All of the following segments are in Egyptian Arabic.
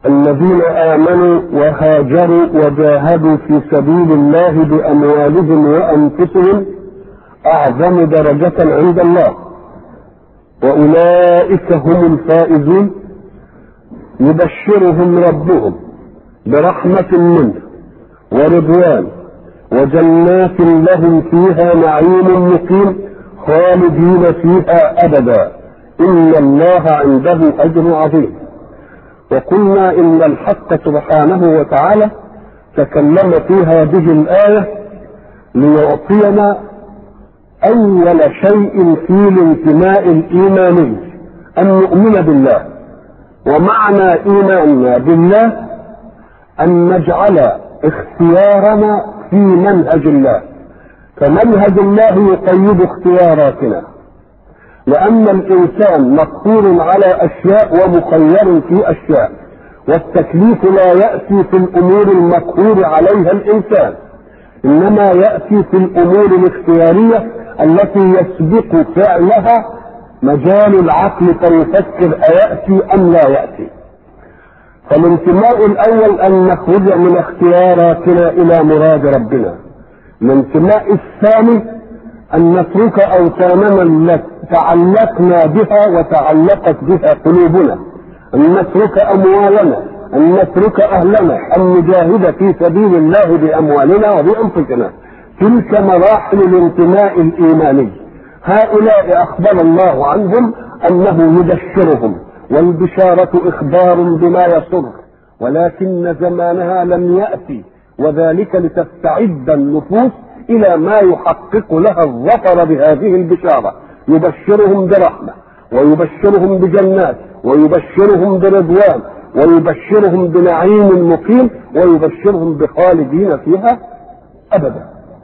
الذين آمنوا وهاجروا وجاهدوا في سبيل الله بأموالهم وأنفسهم أعظم درجة عند الله وأولئك هم الفائزون يبشرهم ربهم برحمة منه ورضوان وجنات لهم فيها نعيم مقيم خالدين فيها أبدا إن الله عنده أجر عظيم وقلنا إن الحق سبحانه وتعالى تكلم في هذه الآية ليعطينا أول شيء في الانتماء الإيماني أن نؤمن بالله ومعنى إيماننا بالله أن نجعل اختيارنا في منهج الله فمنهج الله يقيد اختياراتنا لأن الإنسان مقصور على أشياء ومخير في أشياء والتكليف لا يأتي في الأمور المقهور عليها الإنسان إنما يأتي في الأمور الاختيارية التي يسبق فعلها مجال العقل فيفكر أيأتي أم لا يأتي فالانتماء الأول أن نخرج من اختياراتنا إلى مراد ربنا الانتماء الثاني أن نترك أوثاننا التي تعلقنا بها وتعلقت بها قلوبنا أن نترك أموالنا أن نترك أهلنا أن نجاهد في سبيل الله بأموالنا وبأنفسنا تلك مراحل الانتماء الإيماني هؤلاء أخبر الله عنهم أنه يبشرهم والبشارة إخبار بما يسر ولكن زمانها لم يأتي وذلك لتستعد النفوس إلى ما يحقق لها الظفر بهذه البشارة يبشرهم برحمة ويبشرهم بجنات ويبشرهم برضوان ويبشرهم بنعيم مقيم ويبشرهم بخالدين فيها أبدا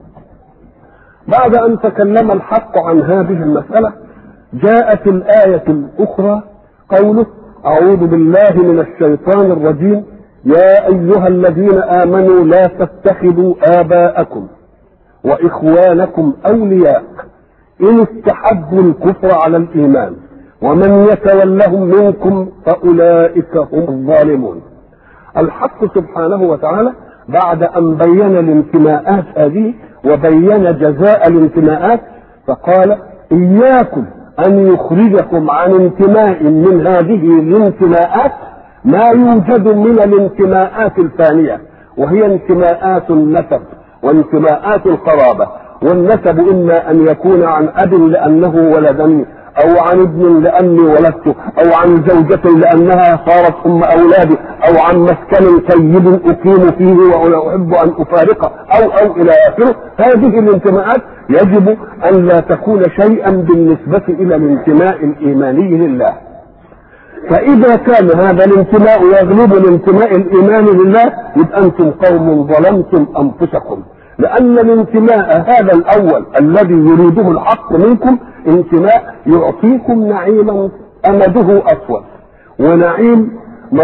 بعد أن تكلم الحق عن هذه المسألة جاءت الآية الأخرى قوله أعوذ بالله من الشيطان الرجيم يا أيها الذين آمنوا لا تتخذوا آباءكم وإخوانكم أولياء إن استحبوا الكفر على الإيمان ومن يتولهم منكم فأولئك هم الظالمون الحق سبحانه وتعالى بعد أن بين الانتماءات هذه وبين جزاء الانتماءات فقال إياكم أن يخرجكم عن انتماء من هذه الانتماءات ما يوجد من الانتماءات الفانية وهي انتماءات النسب وانتماءات القرابة والنسب إما أن يكون عن أب لأنه ولدني أو عن ابن لأني ولدته أو عن زوجة لأنها صارت أم أولادي أو عن مسكن طيب أقيم فيه وأنا أحب أن أفارقه أو أو إلى آخره هذه الانتماءات يجب أن لا تكون شيئا بالنسبة إلى الانتماء الإيماني لله فإذا كان هذا الانتماء يغلب الانتماء الإيماني لله يبقى أنتم قوم ظلمتم أنفسكم لأن الانتماء هذا الأول الذي يريده الحق منكم انتماء يعطيكم نعيما أمده أسود ونعيم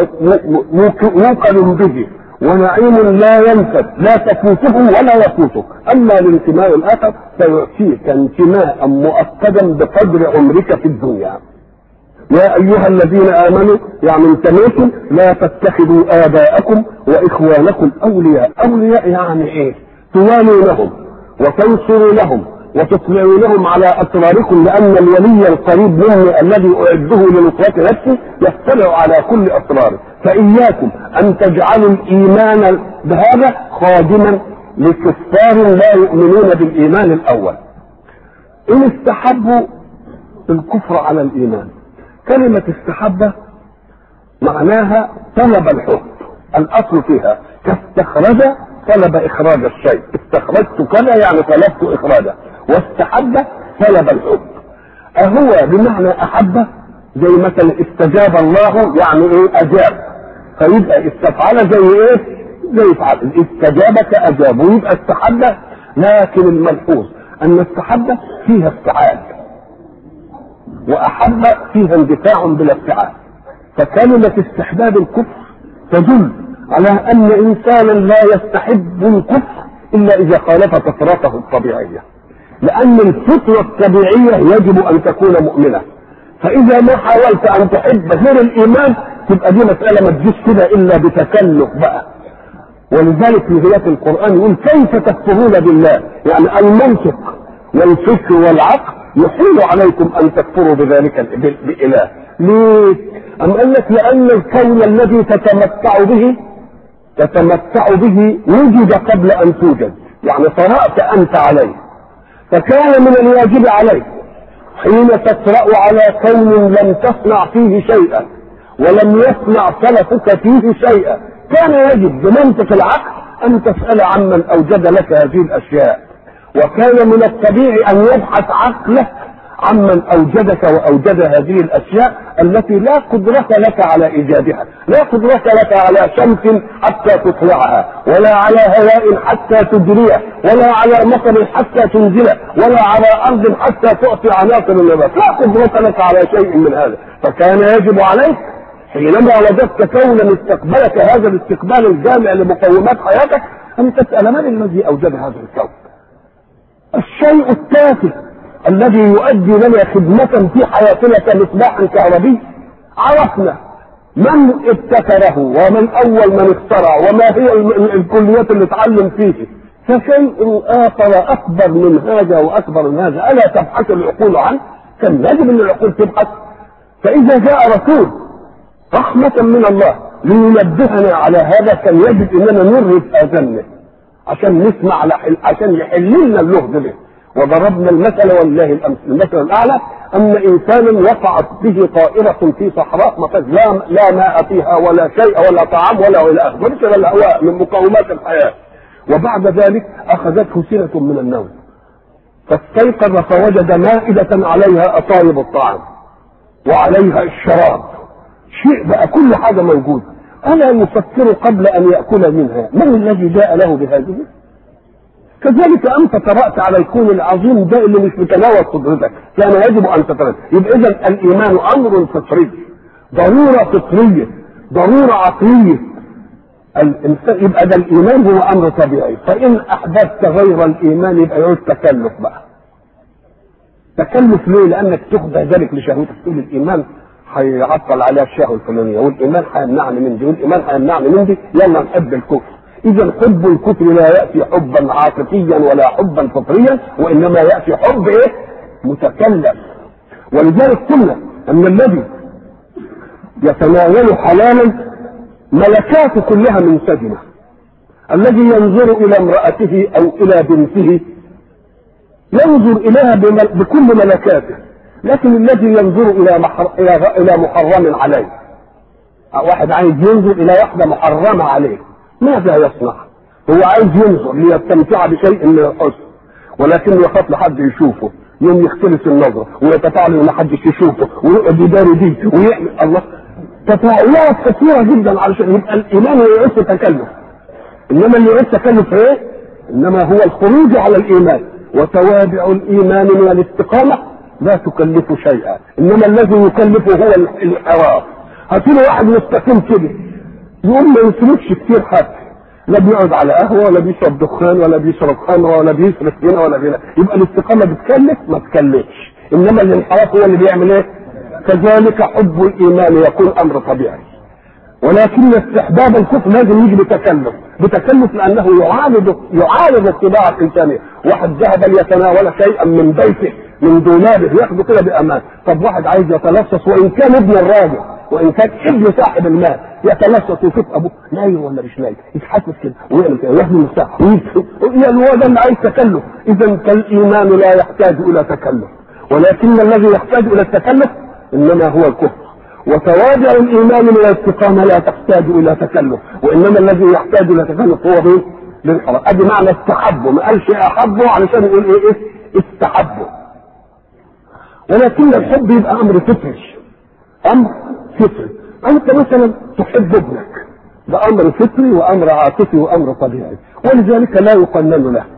موكل به ونعيم لا ينفد لا تفوته ولا يفوتك أما الانتماء الآخر فيعطيك انتماء مؤكدا بقدر عمرك في الدنيا يا أيها الذين آمنوا يعني انتميتم لا تتخذوا آباءكم وإخوانكم أولياء أولياء يعني إيه توالونهم وتنصرونهم وتطلعونهم على اسراركم لان الولي القريب مني الذي اعده لنصره نفسي يطلع على كل اسراره فاياكم ان تجعلوا الايمان بهذا خادما لكفار لا يؤمنون بالايمان الاول ان استحبوا الكفر على الايمان كلمه استحبه معناها طلب الحكم الاصل فيها كاستخرج طلب اخراج الشيء استخرجت كذا يعني طلبت اخراجه واستحب طلب الحب اهو بمعنى احب زي مثلا استجاب الله يعني ايه اجاب فيبقى استفعل زي ايه زي فعل استجابك اجاب ويبقى استحب لكن الملحوظ ان استحب فيها افتعال واحب فيها اندفاع بلا افتعال فكلمه استحباب الكفر تدل على ان انسانا لا يستحب الكفر الا اذا خالف فطرته الطبيعيه لان الفطره الطبيعيه يجب ان تكون مؤمنه فاذا ما حاولت ان تحب غير الايمان تبقى دي مساله ما تجيش كده الا بتكلف بقى ولذلك في غايه القران يقول كيف تكفرون بالله يعني المنطق والفكر والعقل يحيل عليكم ان تكفروا بذلك باله ليه؟ أم قال لك لأن الكون الذي تتمتع به تتمتع به وجد قبل أن توجد يعني طرأت أنت عليه فكان من الواجب عليك حين تقرأ على كون لم تصنع فيه شيئا ولم يصنع سلفك فيه شيئا كان يجب بمنطق العقل أن تسأل عمن أوجد لك هذه الأشياء وكان من الطبيعي أن يبحث عقلك عمن اوجدك واوجد هذه الاشياء التي لا قدرة لك على ايجادها، لا قدرة لك على شمس حتى تطلعها، ولا على هواء حتى تجريه، ولا على مطر حتى تنزله، ولا على ارض حتى تعطي عناصر النبات، لا قدرة لك على شيء من هذا، فكان يجب عليك حينما وجدت كونا استقبلك هذا الاستقبال الجامع لمقومات حياتك ان تسال من الذي اوجد هذا الكون؟ الشيء التافه الذي يؤدي لنا خدمة في حياتنا كمصباح كهربي عرفنا من ابتكره ومن أول من اخترع وما هي الكليات اللي اتعلم فيه فشيء آخر أكبر من هذا وأكبر من هذا ألا تبحث العقول عنه؟ كان يجب أن العقول تبحث فإذا جاء رسول رحمة من الله لينبهنا على هذا كان يجب أننا نرهب آذاننا عشان نسمع عشان يحل لنا اللغز ده وضربنا المثل ولله الامثل المثل الاعلى ان انسانا وقعت به طائره في صحراء ما لا لا ماء فيها ولا شيء ولا طعام ولا الى اخره وليس الهواء من مقومات الحياه وبعد ذلك اخذته سنه من النوم فاستيقظ فوجد مائده عليها اطايب الطعام وعليها الشراب شيء بقى كل حاجه موجوده الا يفكر قبل ان ياكل منها من الذي جاء له بهذه كذلك انت قرات على الكون العظيم ده اللي مش متناول قدرتك كان يجب ان تتناول يبقى اذا الايمان امر فطري ضروره فطريه ضروره عقليه الانسان يبقى ده الايمان هو امر طبيعي فان احدثت غير الايمان يبقى يعود تكلف بقى تكلف ليه؟ لانك تخضع ذلك لشهوتك تقول الايمان هيعطل عليها الشهوه الفلانيه والايمان هيمنعني من دي والايمان هيمنعني من دي يلا نحب الكفر اذا حب الكفر لا ياتي حبا عاطفيا ولا حبا فطريا وانما ياتي حب ايه متكلم ولذلك قلنا ان الذي يتناول حلالا ملكاته كلها منسجمه الذي ينظر الى امراته او الى بنته ينظر اليها بكل ملكاته لكن الذي ينظر الى محر... الى الى محرم عليه واحد عايز ينظر الى واحده محرمه عليه ماذا يصنع؟ هو عايز ينظر ليستمتع بشيء من الحسن ولكن يخاف لحد يشوفه يوم يختلس النظر ويتفاعل ان حدش يشوفه ويقعد يداري دي ويعمل الله تفاعلات كثيره جدا علشان يبقى الايمان يعيش تكلف انما اللي يعيش تكلف ايه؟ انما هو الخروج على الايمان وتوابع الايمان من الاستقامه لا تكلف شيئا انما الذي يكلفه هو الانحراف هتلاقي واحد مستقيم كده يقوم ما يسلكش كتير حتى لا بيقعد على قهوه ولا بيشرب دخان ولا بيشرب خمره ولا بيصرف هنا ولا بينا يبقى الاستقامه بتكلف ما تكلفش انما الانحراف هو اللي بيعمل ايه؟ كذلك حب الايمان يكون امر طبيعي ولكن استحباب الكفر لازم يجي بتكلف بتكلف لانه يعارض يعارض الطباع الانسانيه واحد ذهب ليتناول شيئا من بيته من دولابه ياخده كده بامان طب واحد عايز يتلصص وان كان ابن الراجل وان كان ابن صاحب المال يتلصص ويشوف ابوه نايم ولا مش نايم يتحسس كده ويعمل كده وياخد المفتاح يعني هو ده اللي عايز تكلف اذا فالايمان لا يحتاج الى تكلف ولكن الذي يحتاج الى التكلف انما هو الكفر وتوابع الايمان من الاستقامه لا تحتاج الى تكلف وانما الذي يحتاج الى تكلف هو ايه؟ للحرام ادي معنى استحبه ما قالش احبه علشان يقول ايه, إيه؟ استحبه ولكن الحب يبقى امر فطري امر فطري انت مثلا تحب ابنك ده امر فطري وامر عاطفي وامر طبيعي ولذلك لا يقنن له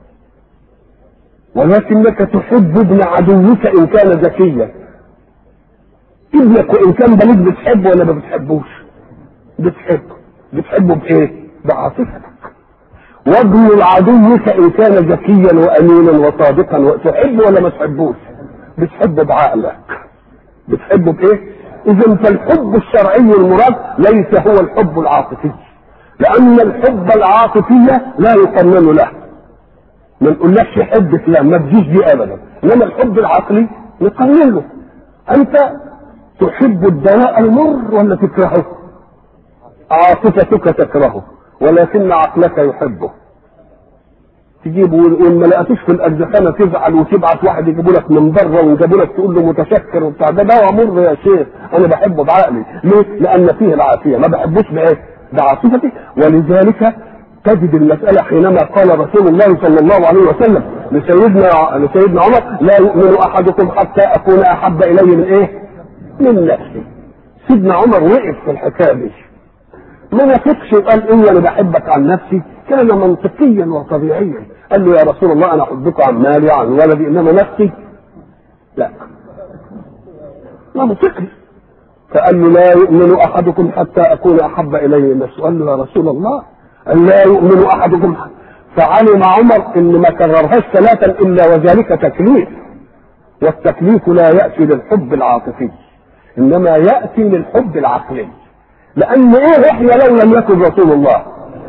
ولكنك تحب ابن عدوك ان كان ذكيا ابنك وان كان بليد بتحبه ولا ما بتحبوش بتحبه بتحبه بايه بعاطفتك وابن عدوك ان كان ذكيا وامينا وصادقا تحبه ولا ما تحبوش بتحبه بعقلك بتحبه بايه اذا فالحب الشرعي المراد ليس هو الحب العاطفي لان الحب العاطفي لا يقنن له ما نقولكش حب فلان ما تجيش دي ابدا انما الحب العقلي نقنن له انت تحب الدواء المر ولا تكرهه عاطفتك تكرهه ولكن عقلك يحبه تجيب وما لقيتوش في الأجزخانة تزعل وتبعت واحد يجيبوا لك من بره ويجيبوا لك تقول له متشكر وبتاع ده دواء مر يا شيخ انا بحبه بعقلي ليه؟ لان فيه العافيه ما بحبوش بايه؟ بعاطفتي ولذلك تجد المسألة حينما قال رسول الله صلى الله عليه وسلم لسيدنا لسيدنا عمر لا يؤمن أحدكم حتى أكون أحب إليه من إيه؟ من نفسي. سيدنا عمر وقف في الحكاية دي. ما نفقش وقال إيه أنا بحبك عن نفسي كان منطقيا وطبيعيا قال له يا رسول الله أنا أحبك عن مالي عن ولدي إنما نفسي لا ما منطقي فقال له لا يؤمن أحدكم حتى أكون أحب إليه من نفسي قال له يا رسول الله قال لا يؤمن أحدكم فعلم عمر إن ما كررهاش ثلاثا إلا وذلك تكليف والتكليف لا يأتي للحب العاطفي إنما يأتي للحب العقلي لأن إيه إحنا لو لم يكن رسول الله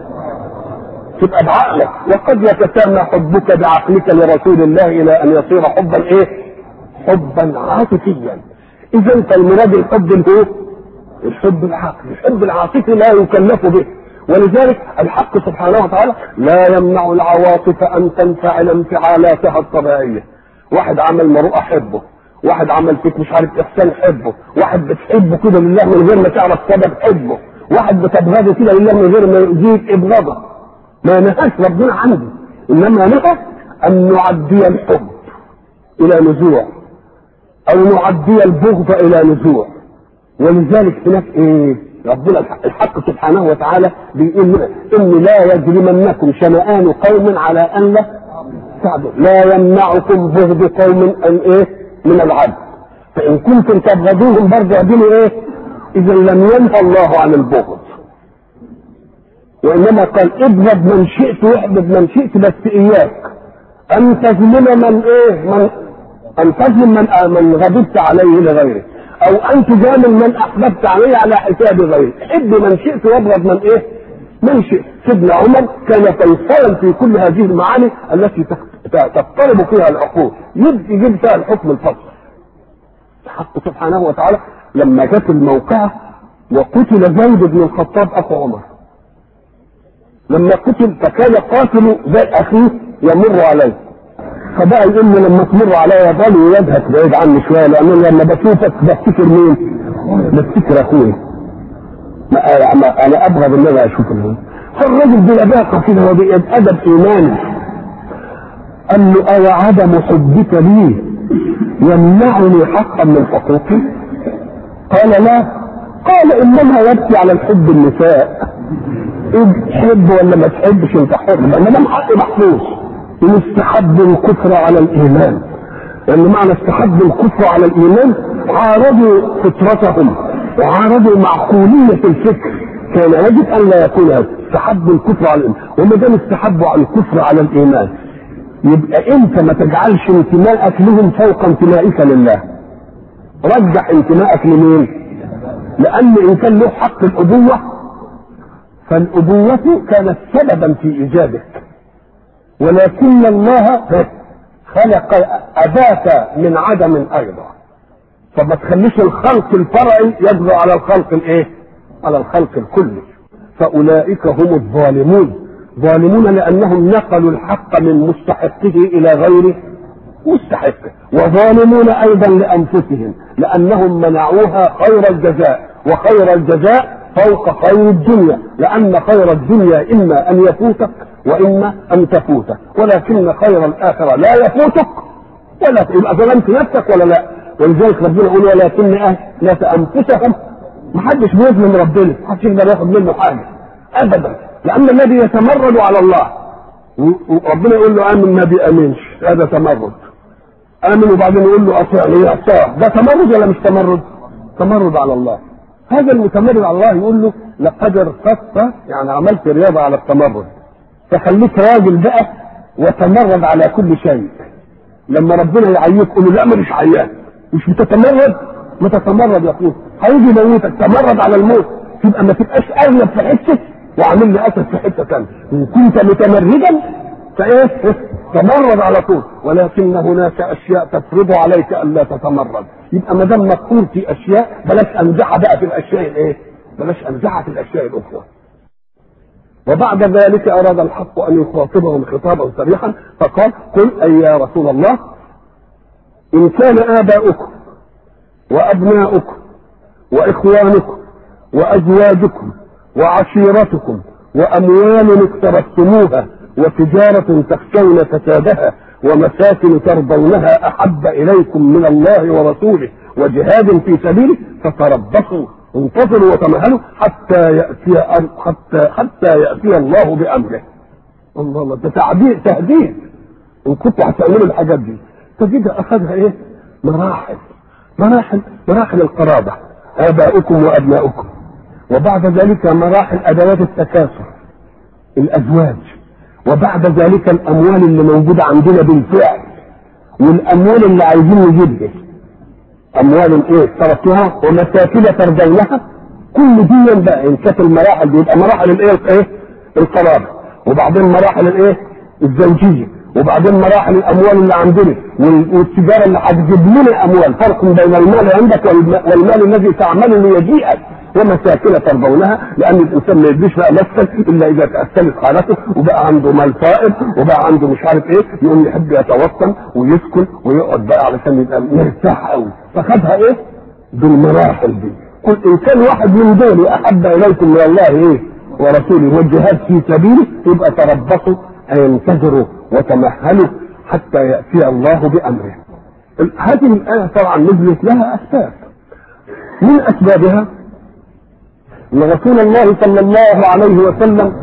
تبقى بعقلك وقد يتسامى حبك بعقلك لرسول الله إلى أن يصير حبا إيه؟ حبا عاطفيا إذا فالمراد الحب الإيه؟ الحب العقلي الحب العاطفي لا يكلف به ولذلك الحق سبحانه وتعالى لا يمنع العواطف ان تنفعل انفعالاتها الطبيعيه واحد عمل مروءه حبه واحد عمل فيك مش عارف احسان حبه واحد بتحبه كده لله من غير ما تعرف سبب حبه واحد بتبغضه كده لله من غير ما يؤذيك ابغضه ما نهاش ربنا عنده انما نهى ان نعدي الحب الى نزوع او نعدي البغض الى نزوع ولذلك هناك ايه ربنا الحق سبحانه وتعالى بيقول ان لا يجرمنكم شنآن قوم على ان لا تعدوا لا يمنعكم بغض قوم ان ايه من العدل فان كنتم تبغضوهم برضه اعدلوا ايه اذا لم ينهى الله عن البغض وانما قال ابغض من شئت واحبب من شئت بس اياك ان تظلم من ايه من ان تظلم من من غضبت عليه لغيره او ان تجامل من احببت عليه على حساب غيره حب من شئت وابغض من ايه من شئت سيدنا عمر كان فيصلا في كل هذه المعاني التي تضطرب فيها العقول يجيب فيها الحكم الفصل الحق سبحانه وتعالى لما جت الموقعة وقتل زيد بن الخطاب اخو عمر لما قتل فكان قاتل زي اخيه يمر عليه فبقى يقول لي لما تمر عليا ضل يدهك بعيد عني شويه لان لما بشوفك بفتكر مين؟ بفتكر اخويا ما انا ابغض ان انا اشوف مين فالراجل بلباقه كده وبأدب ايماني قال له أو عدم حبك لي يمنعني حقا من حقوقي؟ قال لا قال انما يبكي على الحب النساء تحب ولا ما تحبش انت حر ما دام حق محفوظ ان استحب الكفر على الايمان لان معنى استحب الكفر على الايمان عارضوا فطرتهم وعارضوا معقوليه الفكر كان يجب ان لا يكون هذا استحب الكفر على الايمان وما دام استحبوا على الكفر على الايمان يبقى انت ما تجعلش انتماءك لهم فوق انتمائك لله رجح انتمائك لمين لان ان كان له حق الابوه فالابوه كانت سببا في ايجادك ولكن الله خلق اباك من عدم ايضا فما تخليش الخلق الفرعي يجرؤ على الخلق الايه على الخلق الكلي فاولئك هم الظالمون ظالمون لانهم نقلوا الحق من مستحقه الى غير مستحقه وظالمون ايضا لانفسهم لانهم منعوها خير الجزاء وخير الجزاء فوق خير الدنيا لان خير الدنيا اما ان يفوتك واما ان تفوتك ولكن خير الاخره لا يفوتك ولا يبقى ظلمت نفسك ولا لا ولذلك ربنا يقول ولكن اهلك انفسهم ما حدش بيظلم ربنا ما حدش يقدر ياخد منه حاجه ابدا لان الذي يتمرد على الله وربنا يقول له امن ما بيامنش هذا تمرد امن وبعدين يقول له اطيعني اطاع ده تمرد ولا مش تمرد؟ تمرد على الله هذا المتمرد على الله يقول له لقد ارتدت يعني عملت رياضه على التمرد فخليك راجل بقى وتمرد على كل شيء لما ربنا يعييك قول له لا مش عيان مش بتتمرد ما تتمرد يا اخويا هيجي يموتك تمرد على الموت تبقى ما تبقاش ارنب في حته وعامل لي اسد في حته ثانيه ان كنت متمردا فايه تمرد على طول ولكن هناك اشياء تفرض عليك الا تتمرد يبقى ما دام مقهور في اشياء بلاش انزعه بقى في الاشياء الايه بلاش انزعه في الاشياء الاخرى وبعد ذلك اراد الحق ان يخاطبهم خطابا صريحا فقال قل اي يا رسول الله ان كان اباؤكم وابناؤكم واخوانكم وازواجكم وعشيرتكم واموال اقترفتموها وتجاره تخشون فسادها ومساكن ترضونها احب اليكم من الله ورسوله وجهاد في سبيله فتربصوا انتظروا وتمهلوا حتى ياتي حتى حتى ياتي الله بامره. الله الله ده تعبير تهديد ان كنتوا هتعملوا الحاجات دي تجد اخذها ايه؟ مراحل مراحل مراحل القرابه اباؤكم وابناؤكم وبعد ذلك مراحل ادوات التكاثر الازواج وبعد ذلك الاموال اللي موجوده عندنا بالفعل والاموال اللي عايزين نجيبها اموال ايه تركتها ومساكن ترجونها كل دي بقى ان كانت المراحل دي يبقى مراحل الايه الايه القرابه وبعدين مراحل الايه الزوجيه وبعدين مراحل الاموال اللي عندنا والتجاره اللي هتجيب لنا اموال فرق بين المال عندك والمال الذي تعمله ليجيئك ومساكن ترضونها لان الانسان ما يديش بقى نفسه الا اذا تاثرت حالته وبقى عنده مال فائض وبقى عنده مش عارف ايه يقوم يحب يتوطن ويسكن ويقعد بقى علشان يبقى مرتاح قوي فخدها ايه؟ بالمراحل دي قل ان كان واحد من دول احب اليكم من الله ايه؟ ورسوله والجهاد في سبيله يبقى تربصوا ان ينتظروا وتمهلوا حتى ياتي الله بامره. هذه الايه طبعا نزلت لها اسباب. من اسبابها ان رسول الله صلى الله عليه وسلم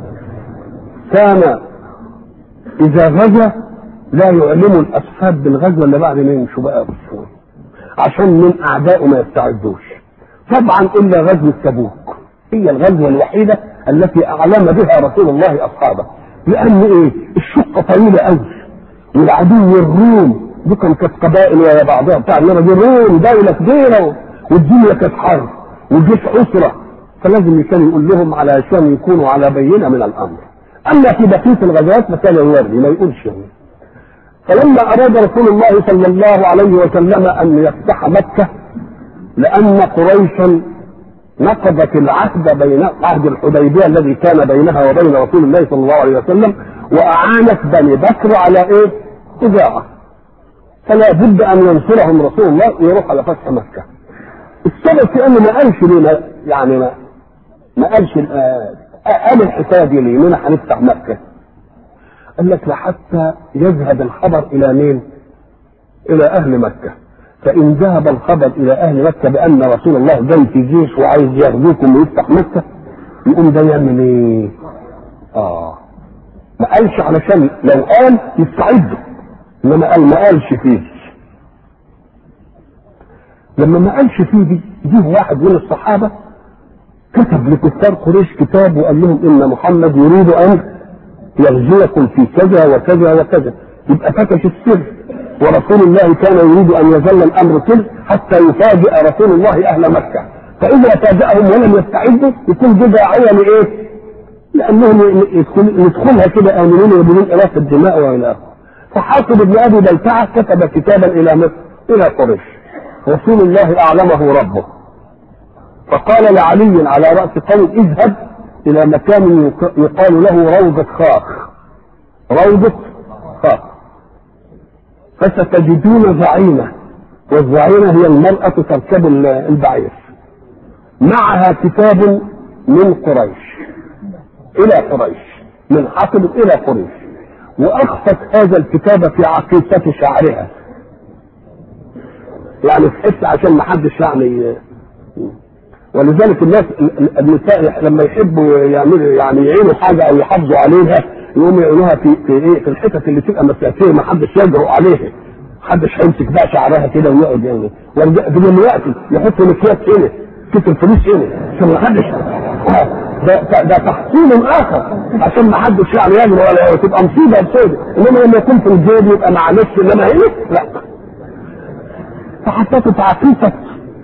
كان اذا غزا لا يعلم الاصحاب بالغزوه الا بعد ما يمشوا بقى بشويه عشان من اعدائه ما يستعدوش طبعا الا غزوه تبوك هي الغزوه الوحيده التي اعلم بها رسول الله اصحابه لان ايه الشقه طويله قوي والعدو الروم دي كانت قبائل ويا بعضها بتاع انما دي الروم دوله كبيره والدنيا كانت حرب والجيش اسره فلازم كان يقول لهم علشان يكونوا على بينه من الامر اما في بقيه الغزوات فكان يوري ما يقولش يعني. فلما اراد رسول الله صلى الله عليه وسلم ان يفتح مكه لان قريشا نقضت العهد بين عهد الحديبيه الذي كان بينها وبين رسول الله صلى الله عليه وسلم واعانت بني بكر على ايه؟ تجاره فلا بد ان ينصرهم رسول الله ويروح على فتح مكه السبب في انه ما قالش ليه يعني ما ما قالش قال الحكايه دي ليه؟ لنا هنفتح مكه قال لك لحتى يذهب الخبر الى مين؟ الى اهل مكه فان ذهب الخبر الى اهل مكه بان رسول الله جاي في جيش وعايز ياخذوكم ويفتح مكه يقوم ده يعمل ايه؟ اه ما قالش علشان لو قال يستعدوا انما قال ما قالش فيه لما ما قالش فيه دي جه واحد من الصحابه كتب لكفار قريش كتاب وقال لهم ان محمد يريد ان يغزوكم في كذا وكذا وكذا يبقى فتش السر ورسول الله كان يريد ان يظل الامر سر حتى يفاجئ رسول الله اهل مكه فاذا فاجأهم ولم يستعدوا يكون دي داعيه لايه؟ لانهم يدخلها كده امنين وبدون اراقه الدماء والى اخره فحاطب بن ابي بلتعه كتب كتابا الى مصر الى قريش رسول الله اعلمه ربه فقال لعلي على راس قوم اذهب الى مكان يقال له روضة خاخ روضة خاخ فستجدون زعيمة والزعيمة هي المرأة تركب البعير معها كتاب من قريش إلى قريش من حطب إلى قريش وأخفت هذا الكتاب في عقيصة شعرها يعني تحس عشان ما حدش يعني ولذلك الناس النساء لما يحبوا يعملوا يعني يعينوا حاجه او يحافظوا عليها يقوموا يعينوها في في ايه في الحتت اللي تبقى مسافيه ما حدش يجرؤ عليها محدش هيمسك بقى شعرها كده ويقعد يعني دلوقتي يحط مكياج هنا كيس الفلوس هنا عشان ما حدش ده ده تحصيل اخر عشان ما حدش يعني يجرؤ ولا تبقى مصيبه بسودة انما لما يكون في الجيب يبقى معلش انما هنا لا فحطيته في عقيصه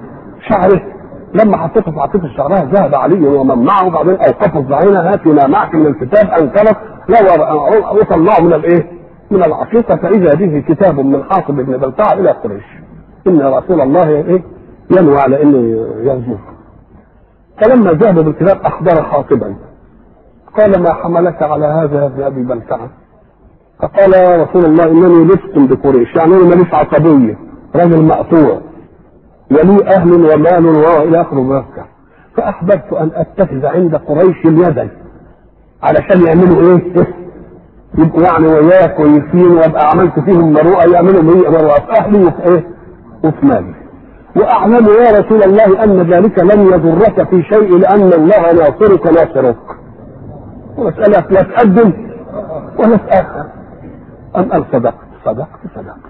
شعره لما حطيته في عقيده شعرها ذهب علي ومن معه وبعدين اوقفوا الزعينه هات ما معك من الكتاب انكرت لا وطلعوا من الايه؟ من العقيقه فاذا به كتاب من حاطب بن بلتع الى قريش ان رسول الله ايه؟ ينوى على انه يغزوه فلما ذهب بالكتاب اخبر خاطبا قال ما حملك على هذا يا ابن ابي بلتعه فقال يا رسول الله انني لست بقريش يعني انا ماليش عصبيه رجل مقطوع ولي اهل ومال والى اخره مكه فاحببت ان اتخذ عند قريش يدا علشان يعملوا ايه؟ يبقوا يعني وياه كويسين وابقى عملت فيهم مروءه يعملوا لي مروءه في اهلي وفي ايه؟ وفي مالي. واعلم يا رسول الله ان ذلك لن يضرك في شيء لان الله ناصرك ناصرك. مسألة لا تقدم ولا تأخر. أم قال صدقت صدقت صدقت.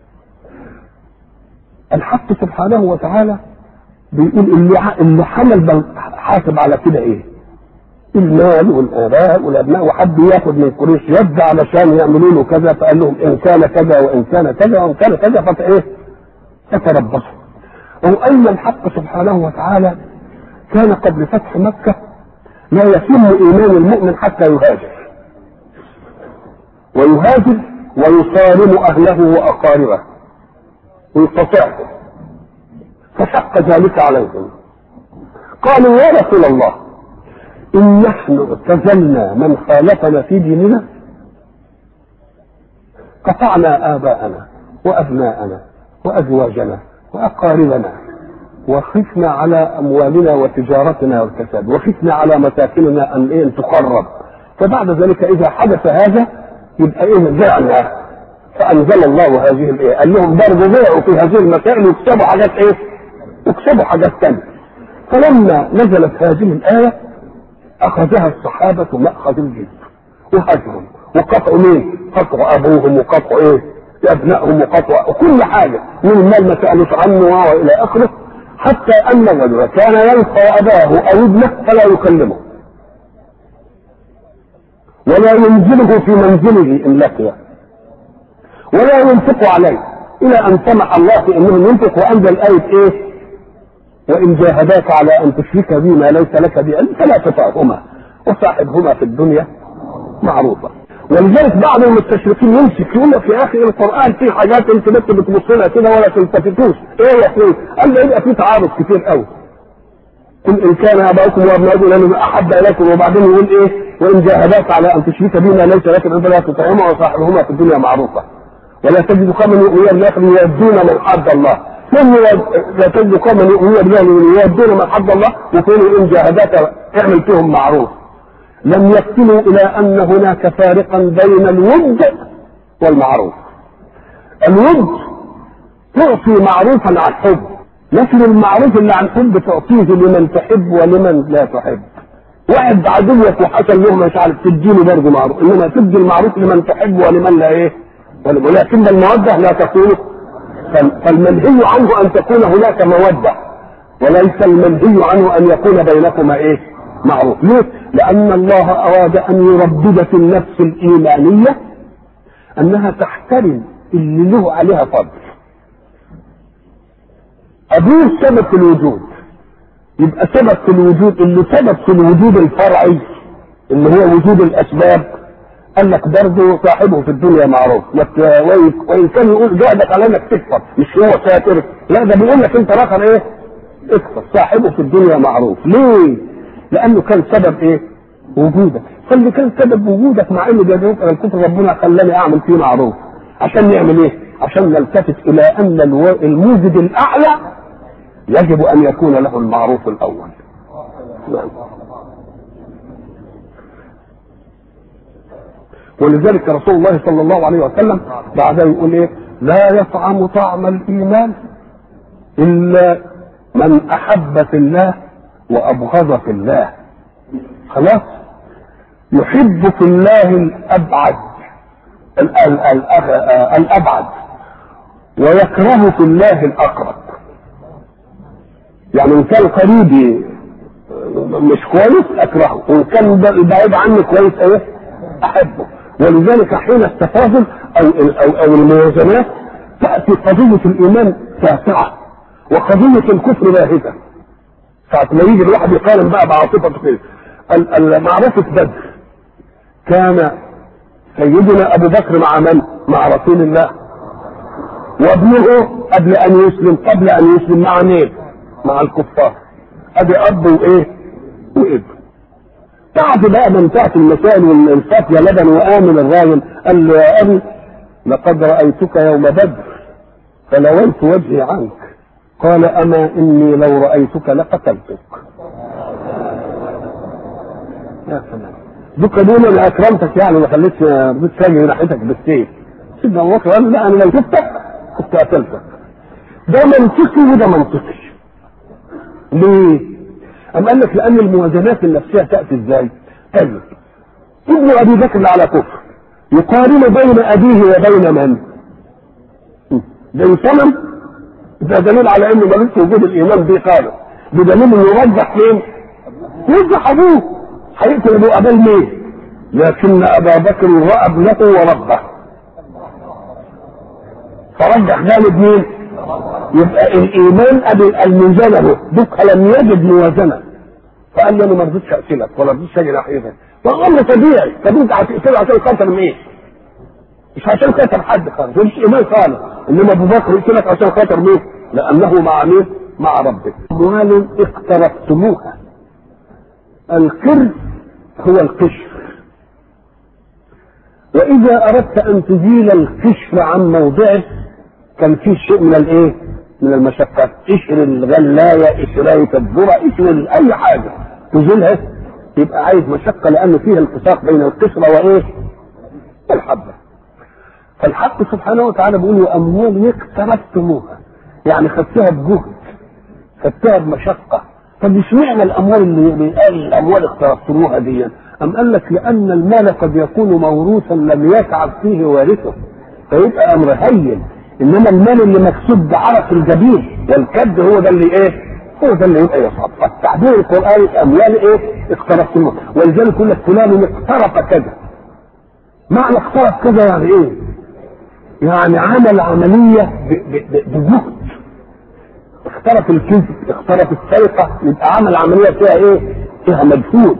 الحق سبحانه وتعالى بيقول اللي اللي حمل حاسب على كده ايه؟ المال والاباء والابناء وحد ياخد من قريش يد علشان يعملوا له كذا فقال لهم ان كان كذا وان كان كذا وان كان كذا فت ايه؟ فتربصوا. واين الحق سبحانه وتعالى كان قبل فتح مكه لا يتم ايمان المؤمن حتى يهاجر. ويهاجر ويصارم اهله واقاربه. ويستطيعهم فشق ذلك عليهم قالوا يا رسول الله إن نحن اعتزلنا من خالفنا في ديننا قطعنا آباءنا وأبناءنا وأزواجنا وأقاربنا وخفنا على أموالنا وتجارتنا والكساد وخفنا على مساكننا أن إيه تخرب فبعد ذلك إذا حدث هذا يبقى إيه زعنا فانزل الله هذه الايه قال لهم برضه ضيعوا في هذه المسائل ويكسبوا حاجات ايه؟ يكسبوا حاجات ثانيه فلما نزلت هذه الايه اخذها الصحابه ماخذ الجد وهجروا وقطعوا مين؟ قطعوا ابوهم وقطعوا ايه؟ ابنائهم وقطعوا كل حاجه من المال ما سالوش عنه والى اخره حتى ان الرجل كان يلقى اباه او ابنه فلا يكلمه ولا ينزله في منزله ان لقيه ولا ينفق عليه الى ان سمح الله في انهم ينفق وانزل ايه ايه وان جاهداك على ان تشرك بي ما ليس لك بعلم فلا تطعهما وصاحبهما في الدنيا معروفه ولذلك بعض المستشرقين يمسك يقول لك يا اخي القران فيه حاجات انت بس بتبص لها كده ولا تلتفتوش ايه يا اخي قال لي يبقى فيه تعارض كتير قوي قل ان كان اباؤكم وابناؤكم لمن احب اليكم وبعدين يقول ايه وان جاهداك على ان تشرك بي ما ليس لك بعلم فلا تطعهما وصاحبهما في الدنيا معروفه ولا تجد قوما يؤمنون بالله يودون من حد الله من لا تجد قوما يؤمنون بالله يودون من حد الله وكونوا ان جاهداك اعمل فيهم معروف لم يصلوا الى ان هناك فارقا بين الود والمعروف الود تعطي معروفا عن حب لكن المعروف اللي عن حب تعطيه لمن تحب ولمن لا تحب واحد عدوك وحصل له مش عارف تديله برضه معروف انما تدي المعروف لمن تحب ولمن لا ايه ولكن المودة لا تكون فالمنهي عنه أن تكون هناك مودة وليس المنهي عنه أن يكون بينكما إيه؟ معروف، ليه؟ لأن الله أراد أن يردد في النفس الإيمانية أنها تحترم اللي له عليها فضل. أبوه سبب في الوجود يبقى سبب في الوجود اللي سبب في الوجود الفرعي اللي هو وجود الأسباب قال لك برضه صاحبه في الدنيا معروف وان كان يقول جهدك على انك تكفر مش هو ساتر لا ده بيقول لك انت رقم ايه؟ اكفر صاحبه في الدنيا معروف ليه؟ لانه كان سبب ايه؟ وجودك فاللي كان سبب وجودك مع انه بيدعوك الى الكفر ربنا خلاني اعمل فيه معروف عشان نعمل ايه؟ عشان نلتفت الى ان الموجد الاعلى يجب ان يكون له المعروف الاول نعم ولذلك رسول الله صلى الله عليه وسلم بعدها يقول ايه لا يطعم طعم الايمان الا من احب في الله وابغض في الله خلاص يحب في الله الابعد الابعد ويكره في الله الاقرب يعني ان كان قريبي مش كويس اكرهه وان كان بعيد عني كويس ايه احبه ولذلك حين التفاضل او او او الموازنات تاتي قضيه الايمان تاسعه وقضيه الكفر باهته ساعه ما يجي الواحد يقارن بقى بعاطفته كده ال- ال- معركه بدر كان سيدنا ابو بكر مع من؟ مع رسول الله وابنه قبل ان يسلم قبل ان يسلم مع مين؟ مع الكفار ادي اب وايه؟ وابن بعد بقى ما انتهت المسائل والفاتيه لبن وامن الراجل قال له يا ابي لقد رايتك يوم بدر فلويت وجهي عنك قال اما اني لو رايتك لقتلتك يا سلام دوك دول انا اكرمتك يعني ما خليتش رضيت تجري ناحيتك بالسيف سيدنا ابو بكر قال لا انا لو شفتك كنت قتلتك ده منطقي وده منطقي ليه؟ أم قال لك لأن الموازنات النفسية تأتي إزاي؟ قال ابن أبي بكر على كفر يقارن بين أبيه وبين من؟ بين صنم ده دليل على انه ملوش وجود الايمان به خالص بدليل انه يرجح مين؟ يرجح ابوه هيقتل ابو اباه مين؟ لكن ابا بكر راى ابنه وربه فرجح ذلك مين؟ يبقى الايمان ابي الميزان اهو دوك لم يجد موازنه فقال له انا ما رضيتش اقتلك ولا رضيتش اجي ناحيتك فقال له طبيعي طب انت هتقتله عشان خاطر مين؟ مش عشان خاطر حد خالص مش ايمان خالص انما ابو بكر يقتلك عشان خاطر مين؟ لانه مع مين؟ مع ربك اموال اقترفتموها القر هو القشر واذا اردت ان تزيل القشر عن موضعه كان فيه شيء من الايه؟ من المشقة قشر الغلاية قشراية الذرة قشر اي حاجة تزيلها يبقى عايز مشقة لان فيها التصاق بين القشرة وايه؟ والحبة فالحق سبحانه وتعالى بيقول واموال اقترفتموها يعني خدتها بجهد خدتها بمشقة طب اشمعنى الاموال اللي قال الاموال اقترفتموها دي؟ أم قال لك لأن المال قد يكون موروثا لم يتعب فيه وارثه فيبقى أمر هين إنما المال اللي مكسوب بعرق الجبين والكد هو ده اللي إيه؟ هو ده اللي يبقى يصعب فالتعبير القرآني أموال إيه؟ اقترفتموها ولذلك يقول لك فلان اقترف كذا معنى اقترف كذا يعني إيه؟ يعني عمل عملية بجهد اخترف الكذب اخترف السرقة يبقى عمل عملية فيها ايه فيها مجهود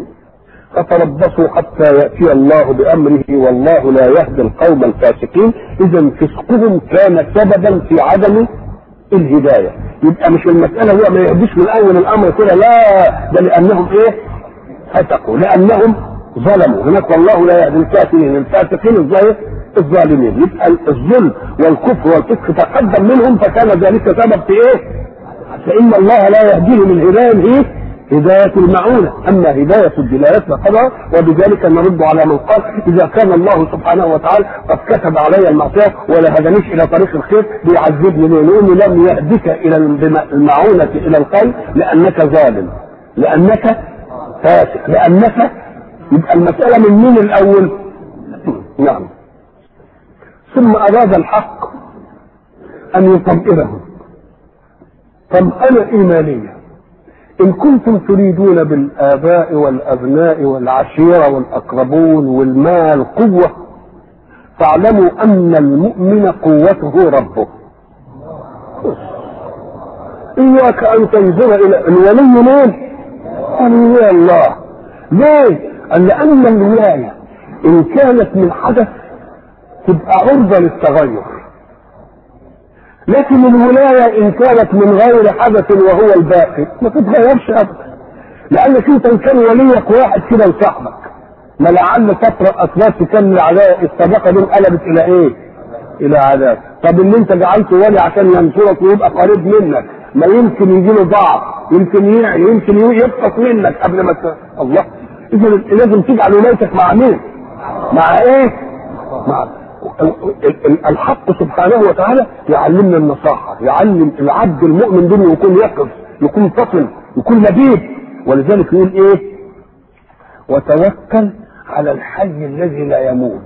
فتربصوا حتى يأتي الله بأمره والله لا يهدي القوم الفاسقين إذا فسقهم كان سببا في عدم الهداية يبقى مش المسألة هو ما يهديش من أول الأمر كده لا ده لأنهم إيه فسقوا لأنهم ظلموا هناك والله لا يهدي الكافرين الفاسقين ازاي الظالمين يبقى الظلم والكفر والفسق تقدم منهم فكان ذلك سبب في ايه؟ فإن الله لا يهديهم الهداية ايه؟ هداية المعونة أما هداية الدلالات فقدر وبذلك نرد على من قال إذا كان الله سبحانه وتعالى قد كتب علي المعصية ولا هدانيش إلى طريق الخير بيعذبني ليه؟ نقول لم يهدك إلى المعونة إلى الخير لأنك ظالم لأنك فاسق لأنك يبقى المسألة من مين الأول؟ نعم ثم أراد الحق أن يطمئنهم طمأنة إيمانية إن كنتم تريدون بالآباء والأبناء والعشيرة والأقربون والمال قوة فاعلموا أن المؤمن قوته ربه إياك أن تنظر إلى الولي مين؟ ولي الله ليه؟ لأن الولاية إن كانت من حدث تبقى عرضة للتغير لكن الولاية إن كانت من غير حدث وهو الباقي ما تتغيرش أبدا لأنك أنت إن كان وليك واحد كده وصاحبك ما لعل فترة أسباب تكمل العداء الصداقة دي انقلبت إلى إيه؟ إلى عذاب طب اللي أنت جعلته ولي عشان ينصرك ويبقى قريب منك ما يمكن يجي له ضعف يمكن يعي يمكن يبسط منك قبل ما ت... الله إذا لازم تجعل ولايتك مع مين؟ مع إيه؟ مع الحق سبحانه وتعالى يعلمنا النصاحة يعلم العبد المؤمن دول يكون يقظ يكون فطن يكون لبيب ولذلك يقول ايه وتوكل على الحي الذي لا يموت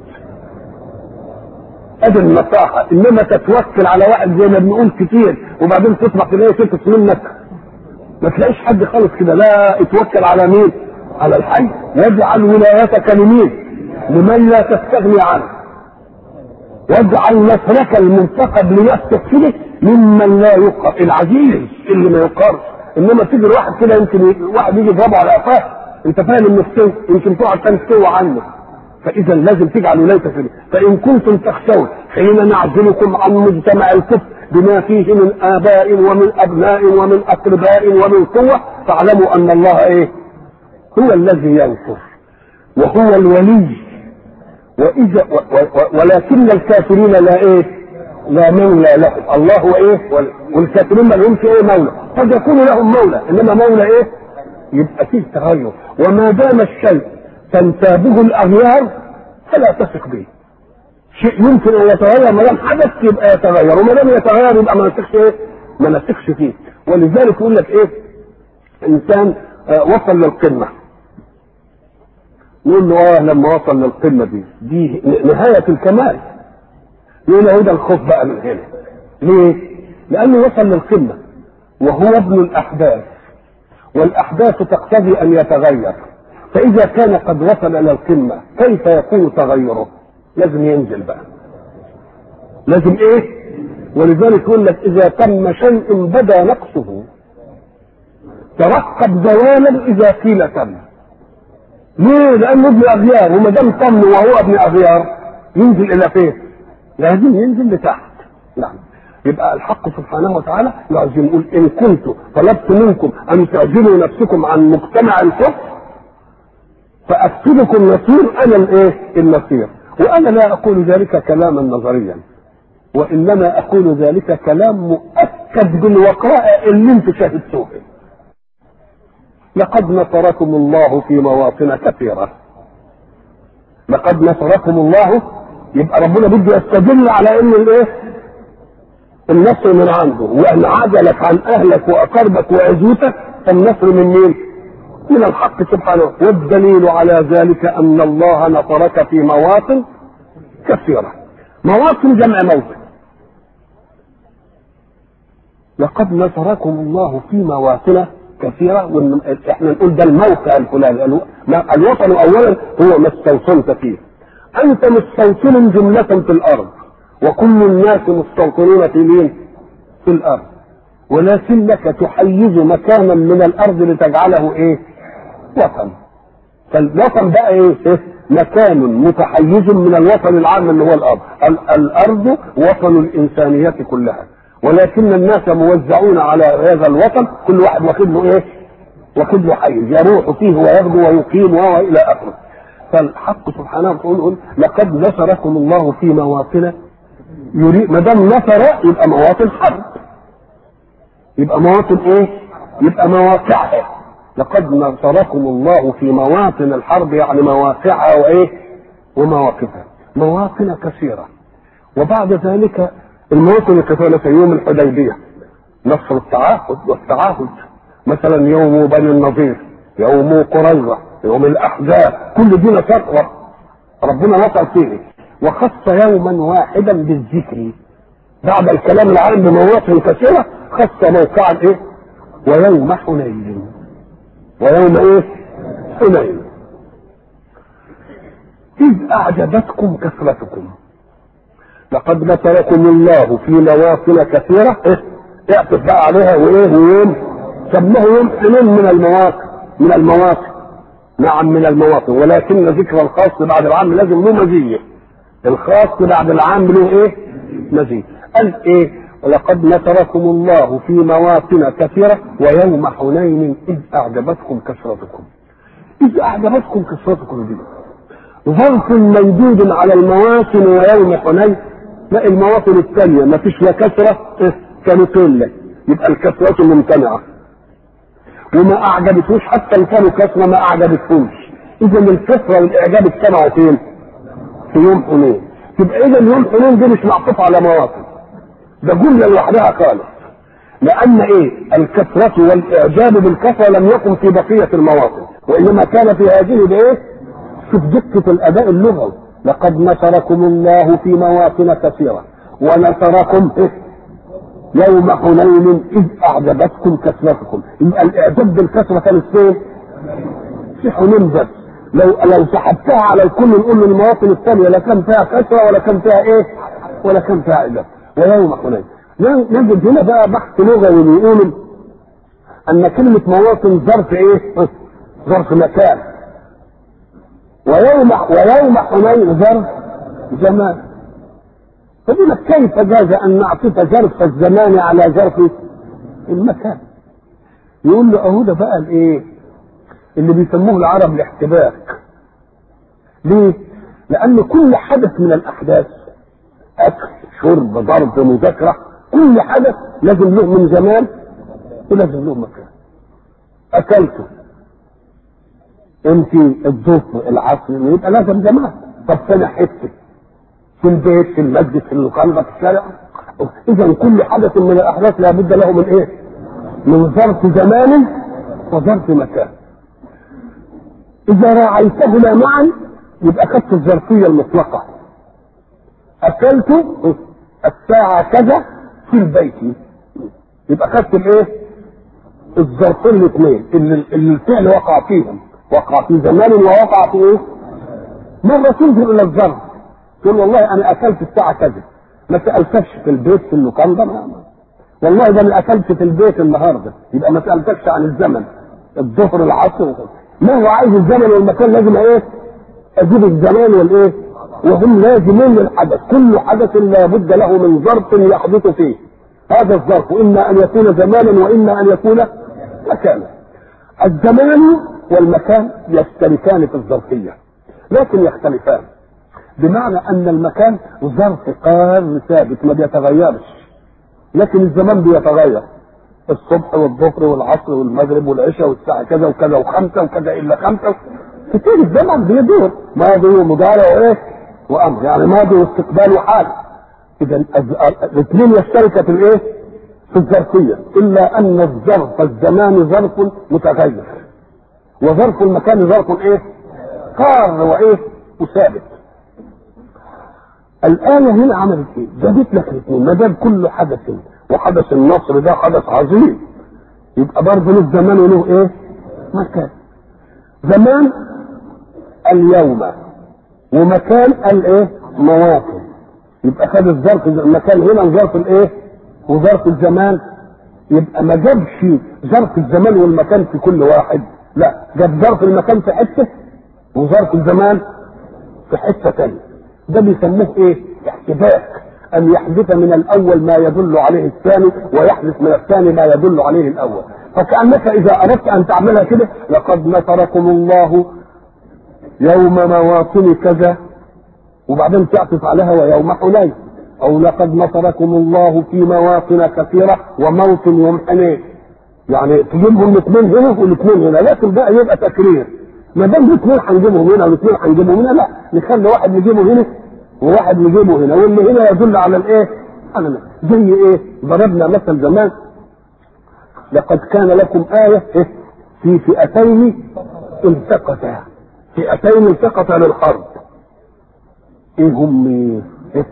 ادي النصاحة انما تتوكل على واحد زي ما بنقول كتير وبعدين تطلع تلاقيه تفت منك ما تلاقيش حد خالص كده لا اتوكل على مين على الحي واجعل ولايتك لمين لمن لا تستغني عنه واجعل نصرك المنتقب لنفسك كده ممن لا يقهر العزيز اللي ما يقهرش انما تيجي الواحد كده يمكن واحد يجي يضربه على قفاه انت فاهم انه استوى يمكن تقعد تاني تستوى عنه فاذا لازم تجعل ولايتك فيه فان كنتم تخشون حين نعزلكم عن مجتمع الكفر بما فيه من اباء ومن ابناء ومن اقرباء ومن قوه فاعلموا ان الله ايه هو الذي ينصر وهو الولي واذا و و ولكن الكافرين لا ايه لا مولى لهم الله هو ايه والكافرين ما لهمش ايه مولى قد يكون لهم مولى انما مولى ايه يبقى فيه تغير وما دام الشيء تنتابه الاغيار فلا تثق به شيء يمكن ان يتغير ما دام حدث يبقى يتغير وما دام يتغير يبقى ما نثقش ايه ما نثقش فيه ولذلك يقول لك ايه انسان آه وصل للقمه نقول له اه لما وصل للقمه دي دي نهايه الكمال يقول له ده الخوف بقى من هنا ليه؟ لانه وصل للقمه وهو ابن الاحداث والاحداث تقتضي ان يتغير فاذا كان قد وصل الى القمه كيف يكون تغيره؟ لازم ينزل بقى لازم ايه؟ ولذلك يقول لك اذا تم شيء بدا نقصه ترقب زوالا اذا قيل تم ليه؟ لانه ابن اغيار وما دام تم وهو ابن اغيار ينزل الى فين؟ لازم ينزل لتحت نعم يبقى الحق سبحانه وتعالى لازم يقول ان كنت طلبت منكم ان تعزلوا نفسكم عن مجتمع الكفر فاكتبكم نصير انا الايه؟ النصير وانا لا اقول ذلك كلاما نظريا وانما اقول ذلك كلام مؤكد بالوقائع اللي انتم شاهدتوها لقد نصركم الله في مواطن كثيره لقد نصركم الله يبقى ربنا بده يستدل على ان الايه النصر من عنده وان عزلك عن اهلك واقاربك وعزوتك فالنصر من مين من الحق سبحانه والدليل على ذلك ان الله نصرك في مواطن كثيره مواطن جمع موطن لقد نصركم الله في مواطن كثيره احنا نقول ده الموقع الفلاني الوطن اولا هو ما استوطنت فيه انت مستوطن جملة في الارض وكل الناس مستوطنون في مين في الارض ولكنك تحيز مكانا من الارض لتجعله ايه وطن فالوطن بقى ايه, إيه؟ مكان متحيز من الوطن العام اللي هو الارض الارض وطن الانسانية كلها ولكن الناس موزعون على هذا الوطن كل واحد واخد له ايه واخد له حيز يروح فيه ويغدو ويقيم والى اخره فالحق سبحانه وتعالى لقد نصركم الله في مواطن يريد ما دام نصر يبقى مواطن حرب يبقى مواطن ايه؟ يبقى مواقعها لقد نصركم الله في مواطن الحرب يعني مواقعها وايه؟ ومواقفها مواطن كثيرة وبعد ذلك المواطن الكثيرة في يوم الحديبية نصر التعاهد والتعاهد مثلا يوم بني النضير يوم قريظة يوم الاحزاب كل دي نصر ربنا وصل فيه وخص يوما واحدا بالذكر بعد الكلام العام بمواطن كثيره خص موقعا ايه ويوم حنين ويوم ايه حنين اذ اعجبتكم كثرتكم لقد نصركم الله في مواطن كثيره ايه اعطف بقى عليها وايه ويوم سموه يوم حنين من المواقع من المواقع نعم من المواطن ولكن ذكر الخاص بعد العام لازم له مزيه الخاص بعد العام له ايه مزيه قال ايه ولقد نصركم الله في مواطن كثيرة ويوم حنين إذ أعجبتكم كثرتكم إذ أعجبتكم كثرتكم دي ظرف موجود على المواطن ويوم حنين لا المواطن الثانية ما فيش لا كثرة إيه؟ كانوا قلة يبقى الكثرة ممتنعة وما اعجبتهوش حتى ان كانوا كثره ما اعجبتهوش اذا الكثره والاعجاب اجتمعوا فين؟ في يوم حنين تبقى اذا يوم حنين دي مش معطوف على مواطن ده جمله لوحدها خالص لان ايه؟ الكثره والاعجاب بالكثره لم يكن في بقيه المواطن وانما كان في هذه بايه؟ شوف دقه الاداء اللغوي لقد نصركم الله في مواطن كثيره ونصركم إيه؟ يوم حنين اذ اعجبتكم كثرتكم يبقى الاعجاب بالكثره كانت فين؟ في حنين بس لو لو سحبتها على الكل نقول المواطن الثانيه لا كان فيها كثره ولا كان فيها ايه؟ ولا كان فاعلا ويوم حنين نجد هنا بقى بحث لغوي بيقول ان كلمه مواطن ظرف ايه؟ ظرف مكان ويوم ويوم حنين ظرف زمان فبيقول لك كيف جاز ان نعطف ظرف الزمان على ظرف المكان يقول له اهو ده بقى الايه اللي بيسموه العرب الاحتباك ليه لان كل حدث من الاحداث اكل شرب ضرب مذاكره كل حدث لازم له من زمان ولازم له مكان اكلته انت الظهر العصر يبقى لازم زمان طب فين حته في البيت في المسجد في القلبة في الشارع اذا كل حدث من الاحداث لابد له من ايه من ظرف زمان وظرف مكان اذا راعيتهما معا يبقى اخذت الظرفيه المطلقه اكلت الساعه كذا في البيت يبقى اخذت الايه الظرفين الاثنين اللي, اللي الفعل وقع فيهم وقع في زمان ووقع في ايه مره تنظر الى الظرف تقول والله انا اكلت الساعه كذا ما سالتكش في البيت في اللوكان ده والله ده انا اكلت في البيت النهارده يبقى ما سالتكش عن الزمن الظهر العصر وكذا ما هو عايز الزمن والمكان لازم ايه اجيب الزمان والايه وهم لازمين للحدث كل حدث لابد له من ظرف يحدث فيه هذا الظرف اما ان يكون زمانا واما ان يكون مكانا الزمان والمكان يختلفان في الظرفيه لكن يختلفان بمعنى ان المكان ظرف قار ثابت ما بيتغيرش لكن الزمان بيتغير الصبح والظهر والعصر والمغرب والعشاء والساعة كذا وكذا وخمسة وكذا إلا خمسة كتير الزمن بيدور ماضي ومضارع وإيه وأمر يعني ماضي واستقبال وحال إذا الاثنين يشتركا في الإيه؟ في الظرفية إلا أن الظرف الزمان ظرف متغير وظرف المكان ظرف إيه؟ قار وإيه؟ وثابت الآية هنا عملت إيه؟ جابت لك الاثنين ما دام كل حدث وحدث النصر ده حدث عظيم يبقى برضه له زمان وله ايه؟ مكان. زمان اليوم ومكان الايه؟ مواطن. يبقى خد الظرف المكان هنا ظرف الايه؟ وظرف الزمان يبقى ما جابش ظرف الزمان والمكان في كل واحد لا جاب ظرف المكان في حته وظرف الزمان في حته ثانيه ده بيسموه ايه؟ احتباك أن يحدث من الأول ما يدل عليه الثاني ويحدث من الثاني ما يدل عليه الأول فكأنك إذا أردت أن تعملها كده لقد نصركم الله يوم مواطن كذا وبعدين تعطف عليها ويوم حنين أو لقد نصركم الله في مواطن كثيرة وموطن يوم حنين يعني تجيبهم الاثنين هنا والاثنين هنا لكن بقى يبقى تكرير ما دام الاثنين هنجيبهم هنا والاثنين هنجيبهم هنا لا نخلي واحد نجيبه هنا وواحد نجيبه هنا واللي هنا يدل على الايه؟ على ما. زي ايه؟ ضربنا مثل زمان لقد كان لكم آية إيه؟ في فئتين التقتا فئتين التقتا للحرب ايه هم إيه؟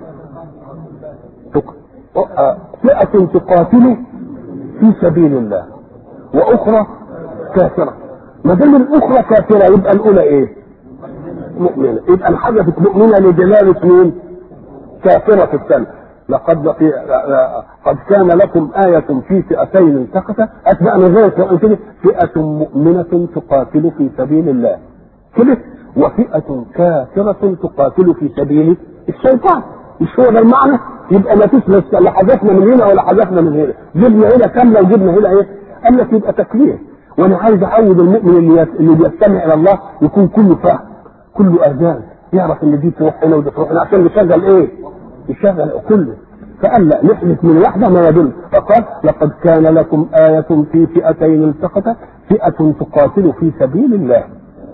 تق... فئة تقاتل في سبيل الله وأخرى كافرة ما دام الأخرى كافرة يبقى الأولى إيه؟ مؤمنة يبقى الحدث مؤمنة لدلالة مين؟ كافرة في السنة لقد لقي... قد كان لكم آية في فئتين التقتا أتبع ذلك وأن كده فئة مؤمنة تقاتل في سبيل الله كده وفئة كافرة تقاتل في سبيل الشيطان مش هو ده المعنى؟ يبقى ما فيش لا حذفنا من هنا ولا حذفنا من هنا جبنا هنا كاملة وجبنا هنا ايه؟ قال لك يبقى تكليف وانا عايز اعود المؤمن اللي اللي بيستمع الى الله يكون كله فهم كله اذان يعرف ان دي تروح هنا ودي تروح هنا عشان يشغل ايه؟ يشغل كله فقال لا نحدث من واحده ما يدل فقال لقد كان لكم آية في فئتين التقتا فئة تقاتل في سبيل الله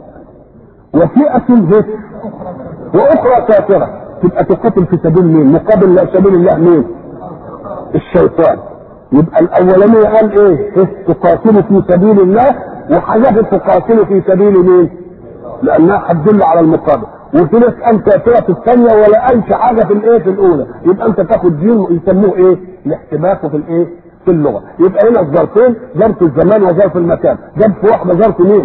وفئة هي وأخرى كافرة تبقى تقاتل في سبيل مين؟ مقابل سبيل الله مين؟ الشيطان يبقى الأولانية قال إيه؟ إيه؟ تقاتل في سبيل الله وحذفت تقاتل في سبيل مين؟ لأنها هتدل على المقابل وفي ناس قال كافرة في الثانية ولا قالش حاجة في الإيه في الأولى يبقى أنت تاخد دين يسموه إيه؟ الاحتباك في الإيه؟ في اللغة يبقى هنا الظرفين ظرف الزمان وظرف المكان جاب في واحدة ظرف مين؟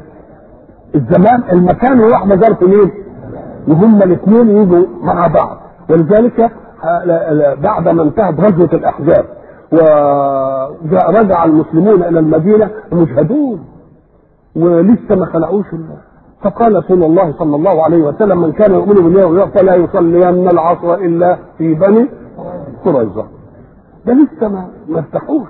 الزمان المكان وواحدة ظرف مين؟ وهما الاثنين يجوا مع بعض ولذلك بعد ما انتهت غزوة الأحزاب ورجع المسلمون إلى المدينة مجهدون ولسه ما خلعوش الله فقال رسول الله صلى الله عليه وسلم من كان يؤمن بالله فلا يصلين العصر الا في بني قريظه ده لسه ما ما ارتاحوش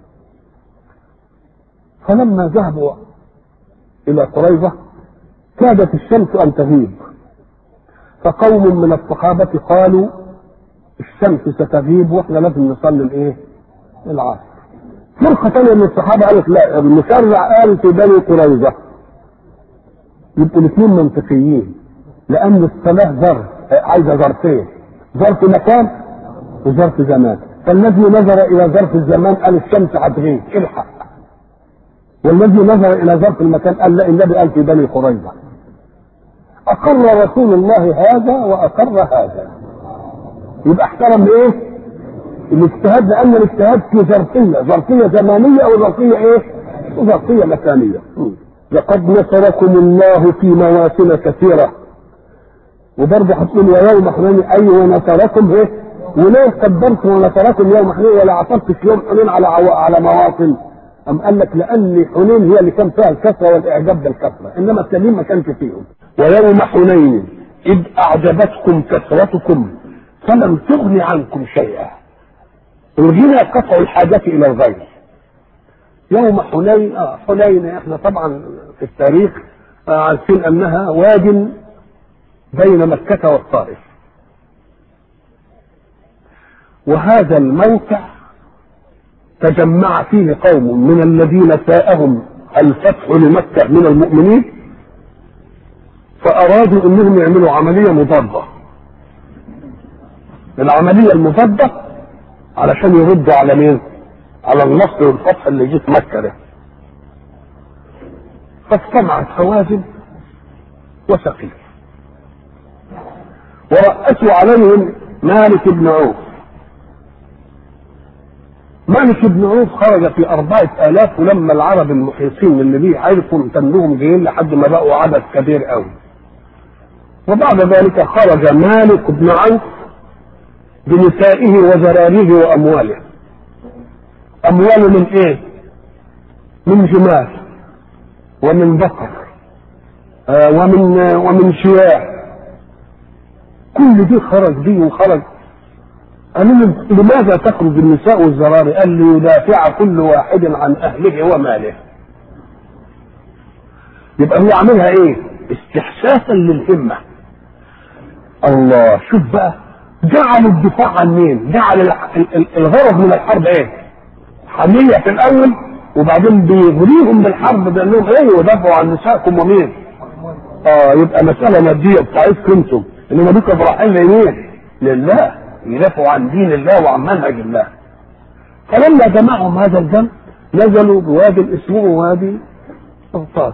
فلما ذهبوا الى قريظه كادت الشمس ان تغيب فقوم من الصحابه قالوا الشمس ستغيب واحنا لازم نصلي الايه؟ العصر. فرقه ثانيه من الصحابه قالت لا المشرع قال في بني قريظه يبقوا الاثنين منطقيين لان الصلاه ظرف عايزه ظرفين ظرف مكان وظرف زمان فالذي نظر الى ظرف الزمان قال الشمس هتغيب الحق والذي نظر الى ظرف المكان قال لا النبي قال في بني قريظه اقر رسول الله هذا واقر هذا يبقى احترم ايه الاجتهاد لان الاجتهاد في ظرفيه ظرفيه زمانيه او ظرفيه ايه ظرفيه مكانيه لقد نصركم الله في مواسم كثيرة وبرضه هتقول ويوم حنين أي ونصركم إيه؟ وليه قدمتم ونصركم يوم حنين ولا عطفتش يوم حنين على عو... على مواطن؟ أم قال لك لأن حنين هي اللي كان فيها الكثرة والإعجاب بالكثرة، إنما التانيين ما كانش فيهم. ويوم حنين إذ أعجبتكم كثرتكم فلم تغن عنكم شيئا. الغنى قطع الحاجة إلى الغير. يوم حنين آه حنين احنا طبعا في التاريخ آه عارفين انها واد بين مكة والطائف وهذا الموقع تجمع فيه قوم من الذين ساءهم الفتح لمكة من المؤمنين فأرادوا أنهم يعملوا عملية مضادة العملية المضادة علشان يردوا على مين؟ على النصر والفتح اللي جه في مكة ده فاجتمعت هوازن وثقيف ورأسوا عليهم مالك بن عوف مالك بن عوف خرج في أربعة آلاف ولما العرب المحيطين اللي بيه عرفوا امتنهم جايين لحد ما بقوا عدد كبير قوي وبعد ذلك خرج مالك بن عوف بنسائه وزراريه وأمواله أمواله من إيه؟ من جمال ومن بقر آه ومن آه ومن شياع كل دي خرج دي وخرج قالوا لماذا تخرج النساء والزراري؟ قال ليدافع كل واحد عن أهله وماله يبقى هو عاملها ايه؟ استحساسا للهمة الله شوف بقى جعل الدفاع عن مين؟ جعل الغرض من الحرب ايه؟ حمية في الأول وبعدين بيغريهم بالحرب بأنهم إيه ودافعوا عن نسائكم ومين؟ آه يبقى مسألة مادية بتاعتكم أنتم إنما دول رايحين لمين؟ لله يدافعوا عن دين الله وعن منهج الله. فلما جمعهم هذا الجمع نزلوا بوادي اسمه وادي أغطاس.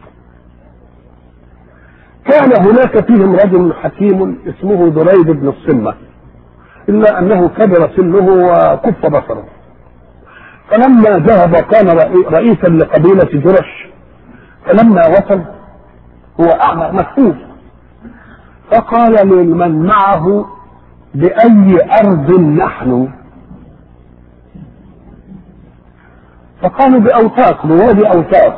كان هناك فيهم رجل حكيم اسمه دريد بن الصمة إلا أنه كبر سنه وكف بصره فلما ذهب كان رئيسا لقبيلة جرش فلما وصل هو أعمى مكتوب فقال لمن معه بأي أرض نحن فقالوا بأوتاس بوادي أوتاس